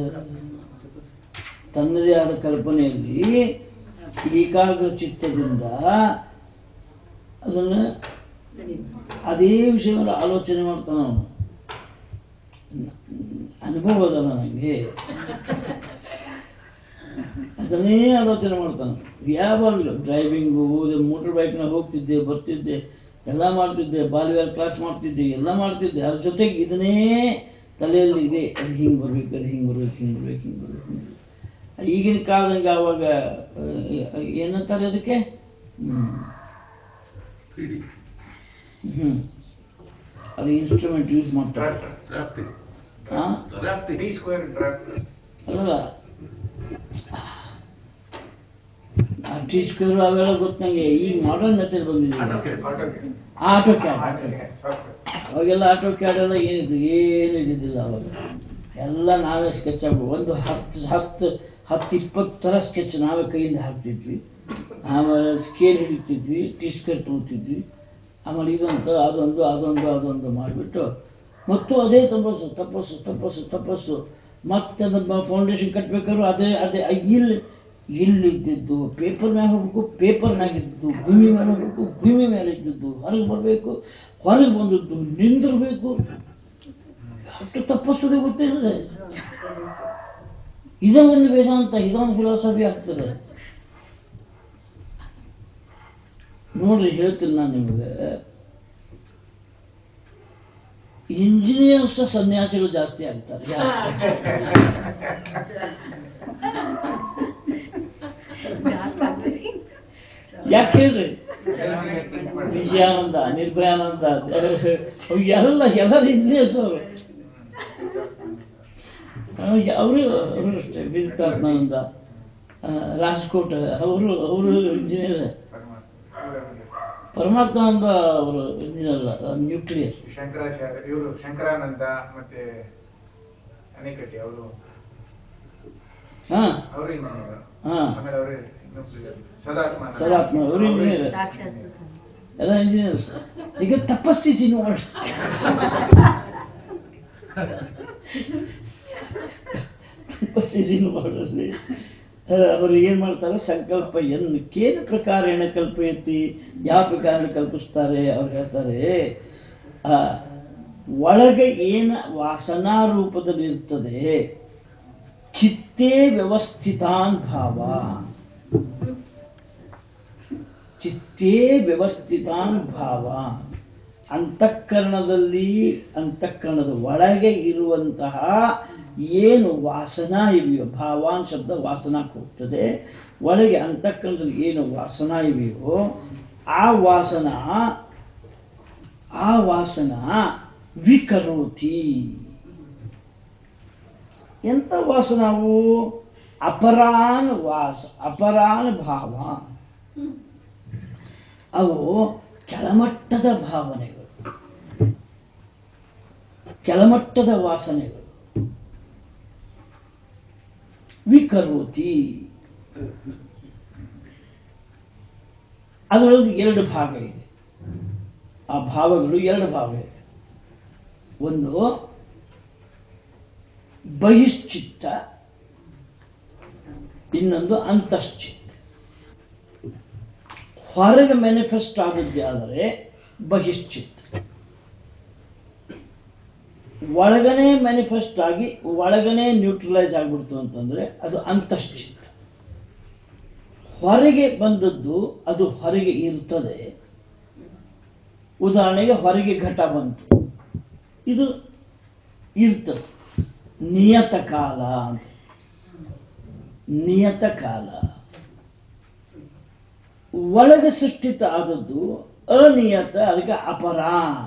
ತನ್ನದೇ ಆದ ಕಲ್ಪನೆಯಲ್ಲಿ ಏಕಾಗ್ರ ಚಿತ್ತದಿಂದ ಅದನ್ನು ಅದೇ ವಿಷಯವನ್ನು ಆಲೋಚನೆ ಮಾಡ್ತಾನೆ ಅವನು ಅನುಭವ ಅದಲ್ಲ ನನಗೆ ಅದನ್ನೇ ಆಲೋಚನೆ ಮಾಡ್ತಾನೆ ಯಾವಾಗಲೂ ಡ್ರೈವಿಂಗು ಮೋಟರ್ ಬೈಕ್ನಾಗ ಹೋಗ್ತಿದ್ದೆ ಬರ್ತಿದ್ದೆ ಎಲ್ಲ ಮಾಡ್ತಿದ್ದೆ ಬಾಲ್ಯವಾರ ಕ್ಲಾಸ್ ಮಾಡ್ತಿದ್ದೆ ಎಲ್ಲ ಮಾಡ್ತಿದ್ದೆ ಅದ್ರ ಜೊತೆಗೆ ಇದನ್ನೇ ತಲೆಯಲ್ಲಿ ಇದೆ ಅದು ಹಿಂಗೆ ಬರ್ಬೇಕು ಅದು ಹಿಂಗೆ ಬರ್ಬೇಕು ಹಿಂಗೆ ಬರ್ಬೇಕು ಹಿಂಗೆ ಬರ್ಬೇಕು ಹಿಂಗೆ ಬರ್ಬೇಕು. ಈಗಿನ ಕಾಲದಂಗೆ ಆವಾಗ ಆ, ಏನಂತಾರೆ ಅದಕ್ಕೆ ಹ್ಮ್. ಹ್ಮ್ ಅದು ಇನ್ಸ್ಟ್ರೂಮೆಂಟ್ ಯೂಸ್ ಮಾಡ್ತಾರೆ ಹಾ ಡಿ ಸ್ಕ್ವೇರ್ ಡ್ರಾಫ್ಟ್ ಅಲ್ಲ ಆ ಟಿ ಸ್ಕ್ವೇರ್ ಅವೆಲ್ಲ ಗೊತ್ತು ನಂಗೆ ಈಗ ಮಾಡರ್ನ್ ಮೆಥಡ್ ಬಂದಿದೆ ಆಟೋ ಕ್ಯಾಡ್ ಆಟೋ ಕ್ಯಾಡ್ ಅವಾಗೆಲ್ಲ ಆಟೋ ಕ್ಯಾಡ್ ಎಲ್ಲ ಏನಿತ್ತು ಏನು ಇದ್ದಿದ್ದಿಲ್ಲ ಅವಾಗ ಎಲ್ಲ ನಾವೇ ಸ್ಕೆಚ್ ಆಗ್ಬೋದು ಒಂದು ಹತ್ತು ಹತ್ತು ಹತ್ತು ಇಪ್ಪತ್ತು ಥರ ಸ್ಕೆಚ್ ನಾವೇ ಕೈಯಿಂದ ಹಾಕ್ತಿದ್ವಿ ಆಮೇಲೆ ಸ್ಕೇಲ್ ಹಿಡಿತಿದ್ವಿ ಟಿ ಸ್ಕ್ವೇರ್ ತೊಗೊತಿದ್ವಿ ಆಮೇಲೆ ಇದಂತ ಅದೊಂದು ಅದೊಂದು ಅದೊಂದು ಮಾಡಿಬಿಟ್ಟು ಮತ್ತು ಅದೇ ತಪಸ್ಸು ತಪಸ್ಸು ತಪಸ್ಸು ತಪಸ್ಸು ಮತ್ತೆ ನಮ್ಮ ಫೌಂಡೇಶನ್ ಕಟ್ಬೇಕಾದ್ರು ಅದೇ ಅದೇ ಇಲ್ಲಿ ಇಲ್ಲಿದ್ದಿದ್ದು ಪೇಪರ್ ಮ್ಯಾಗ ಹೋಗ್ಬೇಕು ಪೇಪರ್ನಾಗ ಇದ್ದು ಭೂಮಿ ಮೇಲೆ ಹೋಗ್ಬೇಕು ಭೂಮಿ ಮೇಲೆ ಇದ್ದದ್ದು ಹೊರಗೆ ಬರಬೇಕು ಹೊರಗೆ ಬಂದದ್ದು ನಿಂದಿರ್ಬೇಕು ಅಷ್ಟು ತಪಸ್ಸದೆ ಗೊತ್ತಿರ್ತದೆ ಇದೇ ಒಂದು ವೇದಾಂತ ಇದೊಂದು ಫಿಲಾಸಫಿ ಆಗ್ತದೆ ನೋಡ್ರಿ ಹೇಳ್ತೀನಿ ನಾನು ನಿಮಗೆ ಇಂಜಿನಿಯರ್ಸ್ ಸನ್ಯಾಸಿಗಳು ಜಾಸ್ತಿ ಆಗ್ತಾರೆ ಯಾಕೆ? ಯಾಕೆ ಹೇಳ್ರಿ ವಿಜಯಾನಂದ ನಿರ್ಭಯಾನಂದ ಅವ್ ಎಲ್ಲ ಎಲ್ಲರೂ ಇಂಜಿನಿಯರ್ಸ್ ಅವರು ಅವರು ಅವರು ಅಷ್ಟೇ ವಿದಿತಾತ್ಮಾನಂದ ಆ, ರಾಜ್ಕೋಟ್ ಅವರು ಅವರು ಇಂಜಿನಿಯರ್ ಪರಮಾತ್ಮಾನಂದ ಅವರು ಇಂಜಿನಿಯರ್ ನ್ಯೂಕ್ಲಿಯರ್ ಶಂಕರಾಚಾರ್ಯ ಇವರು ಶಂಕರಾನಂದ ಮತ್ತೆ ಅನೇಕಟಿ ಅವರು ಹಾ ಅವರು ಇಂಜಿನಿಯರ್ ಹಾ ಆಮೇಲೆ ಅವರು ಸದಾತ್ಮ ಸದಾತ್ಮ ಅವರು ಇಂಜಿನಿಯರ್ ಎಲ್ಲ ಇಂಜಿನಿಯರ್ಸ್ ಈಗ ತಪಸ್ಸಿಸಿ ನೋಡಿ ತಪಸ್ಸಿಸಿ ನೋಡ್ರಿ ಅವರು ಏನ್ ಮಾಡ್ತಾರೆ ಸಂಕಲ್ಪ ಎನ್ ಕೇನ ಪ್ರಕಾರೇಣ ಕಲ್ಪಯತಿ ಯಾವ ಪ್ರಕಾರ ಕಲ್ಪಿಸ್ತಾರೆ ಅವ್ರು ಹೇಳ್ತಾರೆ ಆ, ಒಳಗೆ ಏನ ವಾಸನಾ ರೂಪದಲ್ಲಿ ಇರ್ತದೆ ಚಿತ್ತೇ ವ್ಯವಸ್ಥಿತಾನ್ ಭಾವ ಚಿತ್ತೇ ವ್ಯವಸ್ಥಿತಾನ್ ಭಾವ ಅಂತಃಕರಣದಲ್ಲಿ ಅಂತಃಕರಣದ ಒಳಗೆ ಇರುವಂತಹ ಏನು ವಾಸನಾ ಇವೆಯೋ ಭಾವಾನ್ ಶಬ್ದ ವಾಸನಕ್ಕೆ ಹೋಗ್ತದೆ ಒಳಗೆ ಅಂತಃಕರಣದಲ್ಲಿ ಏನು ವಾಸನಾ ಇವೆಯೋ ಆ ವಾಸನ ಆ ವಾಸನ ವಿಕರೋತಿ ಎಂಥ ವಾಸನವು ಅಪರಾನ್ ವಾಸ ಅಪರಾನ್ ಭಾವ ಅವು ಕೆಳಮಟ್ಟದ ಭಾವನೆಗಳು ಕೆಳಮಟ್ಟದ ವಾಸನೆಗಳು ವಿಕರೋತಿ ಅದರೊಳಗೆ ಎರಡು ಭಾಗ ಇದೆ ಆ ಭಾವಗಳು ಎರಡು ಭಾವ ಇದೆ ಒಂದು ಬಹಿಶ್ಚಿತ್ತ ಇನ್ನೊಂದು ಅಂತಶ್ಚಿತ್ತ ಹೊರಗೆ ಮ್ಯಾನಿಫೆಸ್ಟ್ ಆದದ್ದೇ ಆದರೆ ಬಹಿಶ್ಚಿತ್ತ ಒಳಗನೆ ಮ್ಯಾನಿಫೆಸ್ಟ್ ಆಗಿ ಒಳಗನೆ ನ್ಯೂಟ್ರಲೈಸ್ ಆಗ್ಬಿಡ್ತು ಅಂತಂದ್ರೆ ಅದು ಅಂತಶ್ಚಿತ್ತ ಹೊರಗೆ ಬಂದದ್ದು ಅದು ಹೊರಗೆ ಇರ್ತದೆ ಉದಾಹರಣೆಗೆ ಹೊರಗೆ ಘಟ ಬಂತು ಇದು ಇರ್ತದೆ ನಿಯತ ಕಾಲ ಅಂತ ನಿಯತ ಕಾಲ ಒಳಗೆ ಸೃಷ್ಟಿತ ಆದದ್ದು ಅನಿಯತ ಅದಕ್ಕೆ ಅಪರಾನ್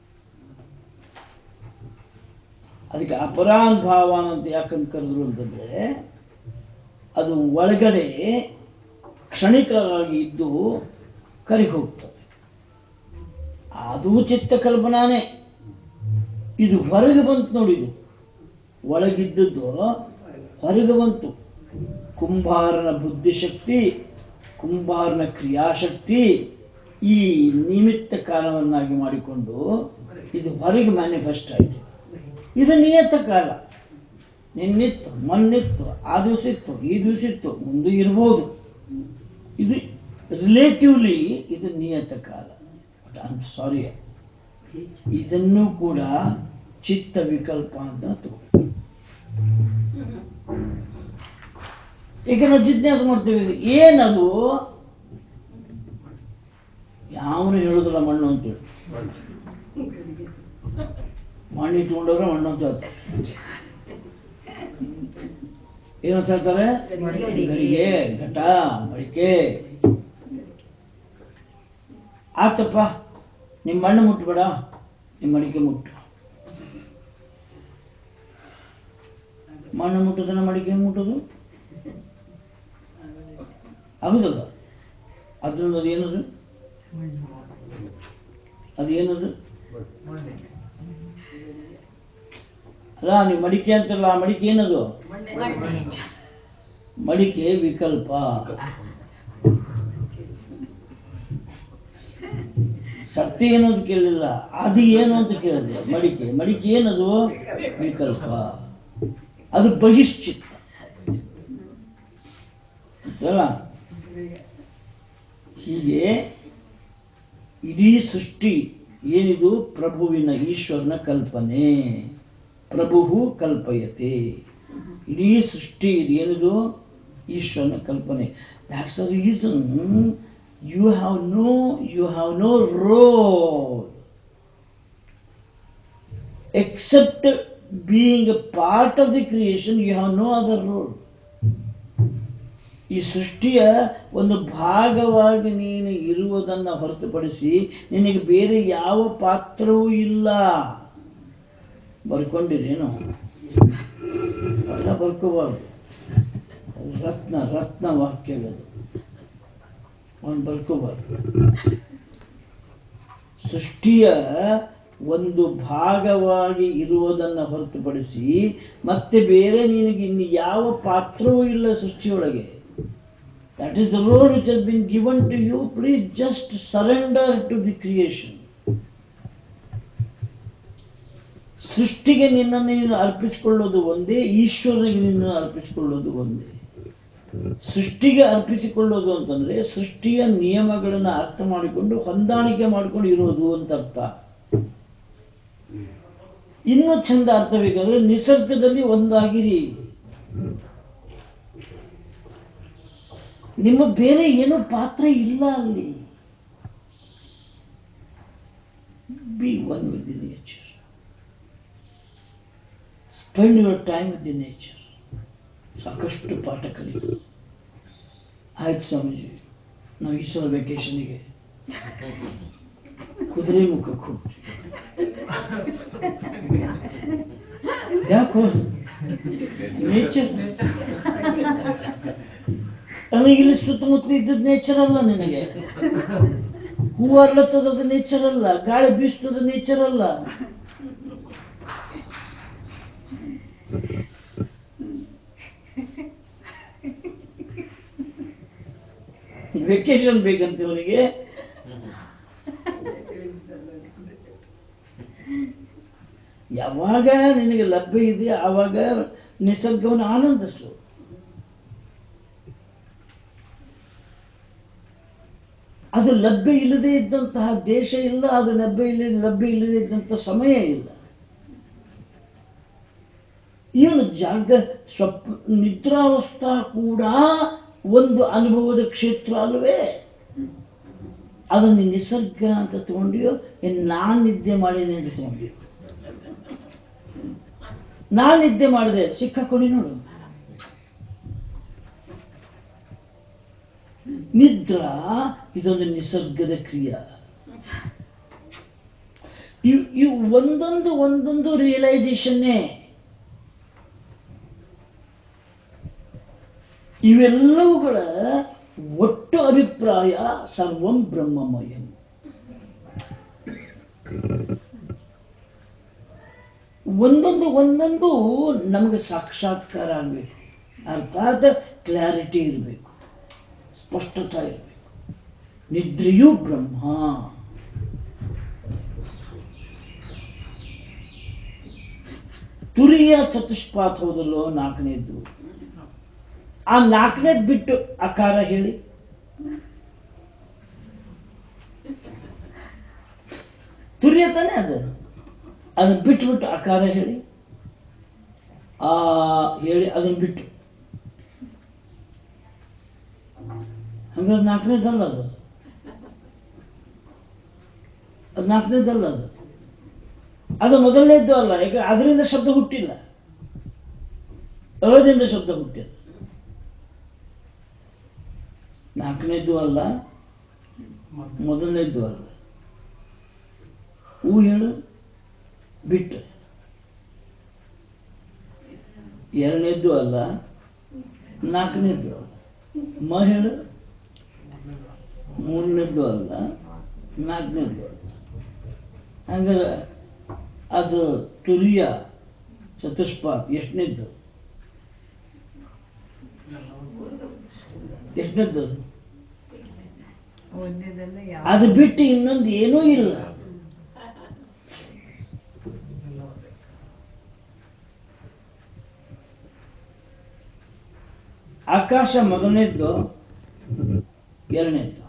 ಅದಕ್ಕೆ ಅಪರಾನ್ ಭಾವಾನ್ ಅಂತ ಯಾಕಂತ ಕರೆದ್ರು ಅಂತಂದ್ರೆ ಅದು ಒಳಗಡೆ ಕ್ಷಣಿಕವಾಗಿ ಇದ್ದು ಕರಿ ಹೋಗ್ತದೆ ಅದು ಚಿತ್ತ ಕಲ್ಪನಾನೇ ಇದು ಹೊರಗೆ ಬಂತು ನೋಡಿದು ಒಳಗಿದ್ದದ್ದು ಹೊರಗೆ ಬಂತು ಕುಂಬಾರನ ಬುದ್ಧಿಶಕ್ತಿ ಕುಂಬಾರನ ಕ್ರಿಯಾಶಕ್ತಿ ಈ ನಿಮಿತ್ತ ಕಾಲವನ್ನಾಗಿ ಮಾಡಿಕೊಂಡು ಇದು ಹೊರಗೆ ಮ್ಯಾನಿಫೆಸ್ಟ್ ಆಯಿತು ಇದು ನಿಯತ ಕಾಲ ನಿನ್ನಿತ್ತು ಮೊನ್ನಿತ್ತು ಆ ದಿವಸ ಇತ್ತು ಈ ದಿವಸ ಇತ್ತು ಮುಂದೆ ಇರ್ಬೋದು ಇದು ರಿಲೇಟಿವ್ಲಿ ಇದು ನಿಯತ ಕಾಲ ಬಟ್ ಐ ಆಮ್ ಸಾರಿ ಇದನ್ನು ಕೂಡ ಚಿತ್ತ ವಿಕಲ್ಪ ಅಂತ ತಗೋ ಈಗ ನಾವು ಜಿಜ್ಞಾಸೆ ಮಾಡ್ತೀವಿ ಏನದು ಯಾವನು ಹೇಳುದಿಲ್ಲ ಮಣ್ಣು ಅಂತೇಳಿ ಮಣ್ಣು ಇಟ್ಕೊಂಡವ್ರೆ ಮಣ್ಣು ಅಂತ ಹೇಳ್ತಾರೆ ಏನಂತ ಹೇಳ್ತಾರೆ ಗಡಿಗೆ ಘಟ ಮಡಿಕೆ ಆತಪ್ಪ ನಿಮ್ಮ ಮಣ್ಣು ಮುಟ್ಬೇಡ ನಿಮ್ಮ ಮಡಿಕೆ ಮುಟ್ಟು ಮಣ್ಣು ಮುಟ್ಟೋದನ್ನ ಮಡಿಕೆ ಹೆಂಗ್ ಮುಟ್ಟೋದು ಆಗುದಲ್ಲ ಅದ್ರಿಂದ ಅದು ಏನದು ಅದು ಏನದು ಅಲ್ಲ ನೀವು ಮಡಿಕೆ ಅಂತಾರಲ್ಲ ಆ ಮಡಿಕೆ ಏನದು ಮಡಿಕೆ ವಿಕಲ್ಪ ಸತ್ಯ ಏನು ಅಂತ ಕೇಳಲಿಲ್ಲ ಅದು ಏನು ಅಂತ ಕೇಳಿದೆ ಮಡಿಕೆ ಮಡಿಕೆ ಏನದು ವಿಕಲ್ಪ ಅದು ಬಹಿಶ್ಚಿತ್ತ ಅಲ್ಲ ಹೀಗೆ ಇಡೀ ಸೃಷ್ಟಿ ಏನಿದು ಪ್ರಭುವಿನ ಈಶ್ವರನ ಕಲ್ಪನೆ ಪ್ರಭು ಕಲ್ಪಯತೆ ಇಡೀ ಸೃಷ್ಟಿ ಇದು ಏನಿದು ಈಶ್ವರನ ಕಲ್ಪನೆ that's the reason you have no you have no role except being a part of the creation, you have no other role. ಈ ಸೃಷ್ಟಿಯ ಒಂದು ಭಾಗವಾಗಿ ನೀನು ಇರುವುದನ್ನು ಹೊರತುಪಡಿಸಿ ನಿನಗೆ ಬೇರೆ ಯಾವ ಪಾತ್ರವೂ ಇಲ್ಲ ಬರ್ಕೊಂಡಿರೇನು ಎಲ್ಲ ಬರ್ಕೋಬಾರ್ದು ಅದು ರತ್ನ ರತ್ನ ವಾಕ್ಯಗಳು ಅವನು ಬರ್ಕೋಬಾರ್ದು ಸೃಷ್ಟಿಯ ಒಂದು ಭಾಗವಾಗಿ ಇರುವುದನ್ನು ಹೊರತುಪಡಿಸಿ ಮತ್ತೆ ಬೇರೆ ನಿನಗೆ ಇನ್ನು ಯಾವ ಪಾತ್ರವೂ ಇಲ್ಲ ಸೃಷ್ಟಿಯೊಳಗೆ that is the road which has been given to you please just surrender to the creation ಸೃಷ್ಟಿಗೆ ನಿನ್ನನ್ನು ನೀನು ಅರ್ಪಿಸಿಕೊಳ್ಳೋದು ಒಂದೇ ಈಶ್ವರನಿಗೆ ನಿನ್ನನ್ನು ಅರ್ಪಿಸಿಕೊಳ್ಳೋದು ಒಂದೇ ಸೃಷ್ಟಿಗೆ ಅರ್ಪಿಸಿಕೊಳ್ಳೋದು ಅಂತಂದ್ರೆ ಸೃಷ್ಟಿಯ ನಿಯಮಗಳನ್ನು ಅರ್ಥ ಮಾಡಿಕೊಂಡು ಹೊಂದಾಣಿಕೆ ಮಾಡಿಕೊಂಡು ಇರೋದು ಅಂತ ಅರ್ಥ ಇನ್ನೂ ಚಂದ ಅರ್ಥ ಬೇಕಾದ್ರೆ ನಿಸರ್ಗದಲ್ಲಿ ಒಂದಾಗಿರಿ ನಿಮ್ಮ ಬೇರೆ ಏನು ಪಾತ್ರ ಇಲ್ಲ ಅಲ್ಲಿ be one with the nature spend your time with the nature ಸಾಕಷ್ಟು ಪಾಠ ಕಲಿತು ಆಯ್ತು ಸ್ವಾಮೀಜಿ ನಾವು ಈ ಸಲ ವೆಕೇಶನಿಗೆ ಕುದುರೆ ಮುಖಕ್ಕೆ ಹೋಗ್ತೀವಿ ಯಾಕೋ ನೇಚರ್ ನನಗೆ ಇಲ್ಲಿ ಸುತ್ತಮುತ್ತ ಇದ್ದದ್ ನೇಚರ್ ಅಲ್ಲ ನಿನಗೆ ಹೂ ಅರಳತ್ತದ ನೇಚರ್ ಅಲ್ಲ ಗಾಳಿ ಬೀಸ್ತದ ನೇಚರ್ ಅಲ್ಲ ವೆಕೇಶನ್ ಬೇಕಂತ ಅವನಿಗೆ ಯಾವಾಗ ನಿನಗೆ ಲಭ್ಯ ಇದೆ ಆವಾಗ ನಿಸರ್ಗವನ್ನು ಆನಂದಿಸು ಅದು ಲಭ್ಯ ಇಲ್ಲದೆ ಇದ್ದಂತಹ ದೇಶ ಇಲ್ಲ ಅದು ಲಭ್ಯ ಇಲ್ಲ ಲಭ್ಯ ಇಲ್ಲದೆ ಇದ್ದಂತಹ ಸಮಯ ಇಲ್ಲ ಏನು ಜಾಗ ಸ್ವಪ್ ನಿದ್ರಾವಸ್ಥಾ ಕೂಡ ಒಂದು ಅನುಭವದ ಕ್ಷೇತ್ರ ಅಲ್ವೇ ಅದನ್ನು ನಿಸರ್ಗ ಅಂತ ತಗೊಂಡಿಯೋ ಏನ್ ನಾನ್ ನಿದ್ದೆ ಮಾಡೀನಿ ಅಂತ ತಗೊಂಡಿಯೋ ನಾನ್ ನಿದ್ದೆ ಮಾಡಿದೆ ಸಿಕ್ಕಾಕೊಂಡು ನೋಡು ನಿದ್ರಾ ಇದೊಂದು ನಿಸರ್ಗದ ಕ್ರಿಯೆ ಇವ್ ಇವು ಒಂದೊಂದು ಒಂದೊಂದು ರಿಯಲೈಸೇಷನ್ನೇ ಇವೆಲ್ಲವುಗಳ ಒಟ್ಟು ಅಭಿಪ್ರಾಯ ಸರ್ವಂ ಬ್ರಹ್ಮಮಯಂ ಒಂದೊಂದು ಒಂದೊಂದು ನಮಗೆ ಸಾಕ್ಷಾತ್ಕಾರ ಆಗಬೇಕು ಅರ್ಥಾತ್ ಕ್ಲಾರಿಟಿ ಇರಬೇಕು ಸ್ಪಷ್ಟತಾ ಇರಬೇಕು ನಿದ್ರೆಯೂ ಬ್ರಹ್ಮ ತುರಿಯ ಚತುಷ್ಪಾತ್ ಹೌದಲ್ಲೋ ನಾಲ್ಕನೇದ್ದು ಆ ನಾಲ್ಕನೇದ್ ಬಿಟ್ಟು ಅಕಾರ ಹೇಳಿ ತುರಿಯ ತಾನೇ ಅದು ಅದನ್ನ ಬಿಟ್ಟು ಬಿಟ್ಟು ಅಕಾರ ಹೇಳಿ ಆ ಹೇಳಿ ಅದನ್ನ ಬಿಟ್ಟು ಹಂಗಾದ್ರೆ ನಾಲ್ಕನೇದಲ್ಲ ಅದು ಅದು ನಾಲ್ಕನೇದಲ್ಲ ಅದು ಅದು ಮೊದಲನೇದ್ದು ಅಲ್ಲ ಯಾಕಂದ್ರೆ ಅದರಿಂದ ಶಬ್ದ ಹುಟ್ಟಿಲ್ಲ ಅದಿಂದ ಶಬ್ದ ಹುಟ್ಟಿಲ್ಲ ನಾಲ್ಕನೇದ್ದು ಅಲ್ಲ ಮೊದಲನೇದ್ದು ಅಲ್ಲ ಹೂ ಹೇಳು ಬಿಟ್ಟು ಎರಡನೇದ್ದು ಅಲ್ಲ ನಾಲ್ಕನೇದ್ದು ಅಲ್ಲ ಮ ಹೇಳು ಮೂರನೇದ್ದು ಅಲ್ಲ ನಾಲ್ಕನೇದ್ದು ಅಲ್ಲ ಹಂಗಾರೆ ಅದು ತುರಿಯ ಚತುಷ್ಪಾತ್ ಎಷ್ಟನೇದ್ದು ಎಷ್ಟನೇದ್ದು ಅದು ಒಂದೇದಲ್ಲ ಯಾವ ಅದು ಬಿಟ್ಟು ಇನ್ನೊಂದು ಏನೂ ಇಲ್ಲ ಆಕಾಶ ಮೊದಲನೇದ್ದು ಎರಡನೇದ್ದು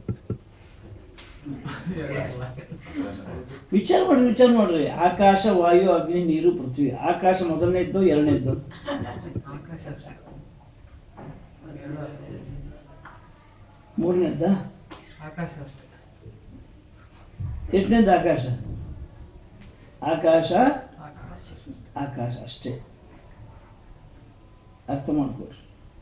ವಿಚಾರ ಮಾಡ್ರಿ ವಿಚಾರ ಮಾಡ್ರಿ ಆಕಾಶ ವಾಯು ಅಗ್ನಿ ನೀರು ಪೃಥ್ವಿ ಆಕಾಶ ಮೊದಲನೇದ್ದು ಎರಡನೇದ್ದು ಆಕಾಶ ಅಷ್ಟೇ. ಮೂರನೇದ್ದ ಆಕಾಶ ಅಷ್ಟೇ ಎಷ್ಟನೇದ್ದು ಆಕಾಶ ಆಕಾಶ ಆಕಾಶ ಆಕಾಶ ಅಷ್ಟೇ ಅರ್ಥ ಮಾಡ್ಕೊಡ್ರಿ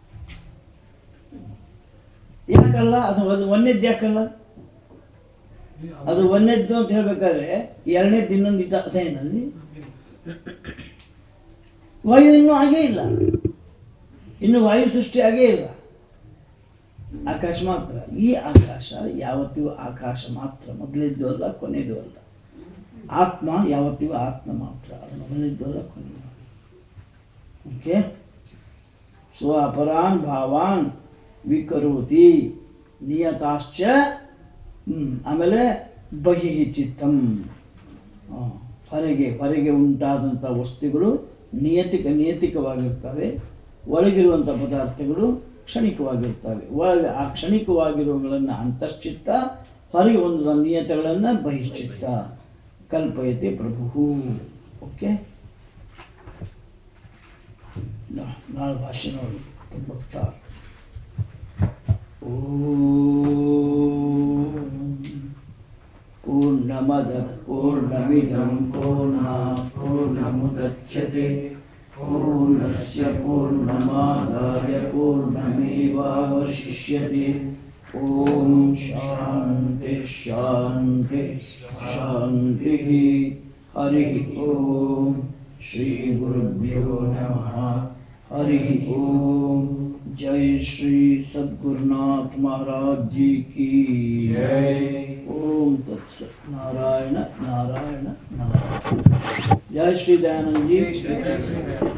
ಯಾಕಲ್ಲ ಅದು ಅದು ಒಂದೇದ್ದು ಯಾಕಲ್ಲ ಅದು ಒಂದೇದ್ದು ಅಂತ ಹೇಳ್ಬೇಕಾದ್ರೆ ಎರಡನೇದ್ದು ಇನ್ನೊಂದು ಇದ್ದ ಅದೇನಲ್ಲಿ ವಾಯು ಇನ್ನೂ ಆಗೇ ಇಲ್ಲ ಇನ್ನು ವಾಯು ಸೃಷ್ಟಿ ಆಗೇ ಇಲ್ಲ ಆಕಾಶ ಮಾತ್ರ ಈ ಆಕಾಶ ಯಾವತ್ತಿಗೂ ಆಕಾಶ ಮಾತ್ರ ಮೊದಲಿದ್ದು ಅಲ್ಲ ಕೊನೆಯದು ಅಲ್ಲ ಆತ್ಮ ಯಾವತ್ತಿಗೂ ಆತ್ಮ ಮಾತ್ರ ಅದು ಮೊದಲಿದ್ದು ಅಲ್ಲ ಕೊನೆಯದು ಅಲ್ಲ ಓಕೆ ಸೊ ಅಪರಾನ್ ಭಾವಾನ್ ವಿಕರೋತಿ ನಿಯತಾಶ್ಚ ಹ್ಮ್, ಆಮೇಲೆ ಬಹಿ ಚಿತ್ತಂ ಆ, ಹೊರಗೆ ಹೊರಗೆ ಉಂಟಾದಂಥ ವಸ್ತುಗಳು ನಿಯತಿಕ ನಿಯತಿಕವಾಗಿರ್ತವೆ ಒಳಗಿರುವಂಥ ಪದಾರ್ಥಗಳು ಕ್ಷಣಿಕವಾಗಿರ್ತವೆ ಒಳಗೆ ಆ ಕ್ಷಣಿಕವಾಗಿರುವಗಳನ್ನು ಅಂತಶ್ಚಿತ್ತ ಹೊರಗೆ ಒಂದು ನಿಯತಗಳನ್ನು ಬಹಿಶ್ಚಿತ್ತ ಕಲ್ಪಯತೆ ಪ್ರಭು ಓಕೆ ನಾ- ನಾಳೆ ಭಾಷೆ ನೋಡಿ ತುಂಬ पूर्णमद पूर्णमिदं पूर्णात् पूर्णमुदच्यते पूर्णस्य पूर्णमादाय पूर्णमेवावशिष्यते ॐ शान्ति शान्ति शान्तिः हरिः ॐ श्रीगुरुभ्यो नमः हरिः ॐ जय श्री सद्गुरुनाथ महाराज जी की जय। ओम तत्सत नारायण नारायण नारायण जय श्री दयानंद जी जय श्री दयानंद।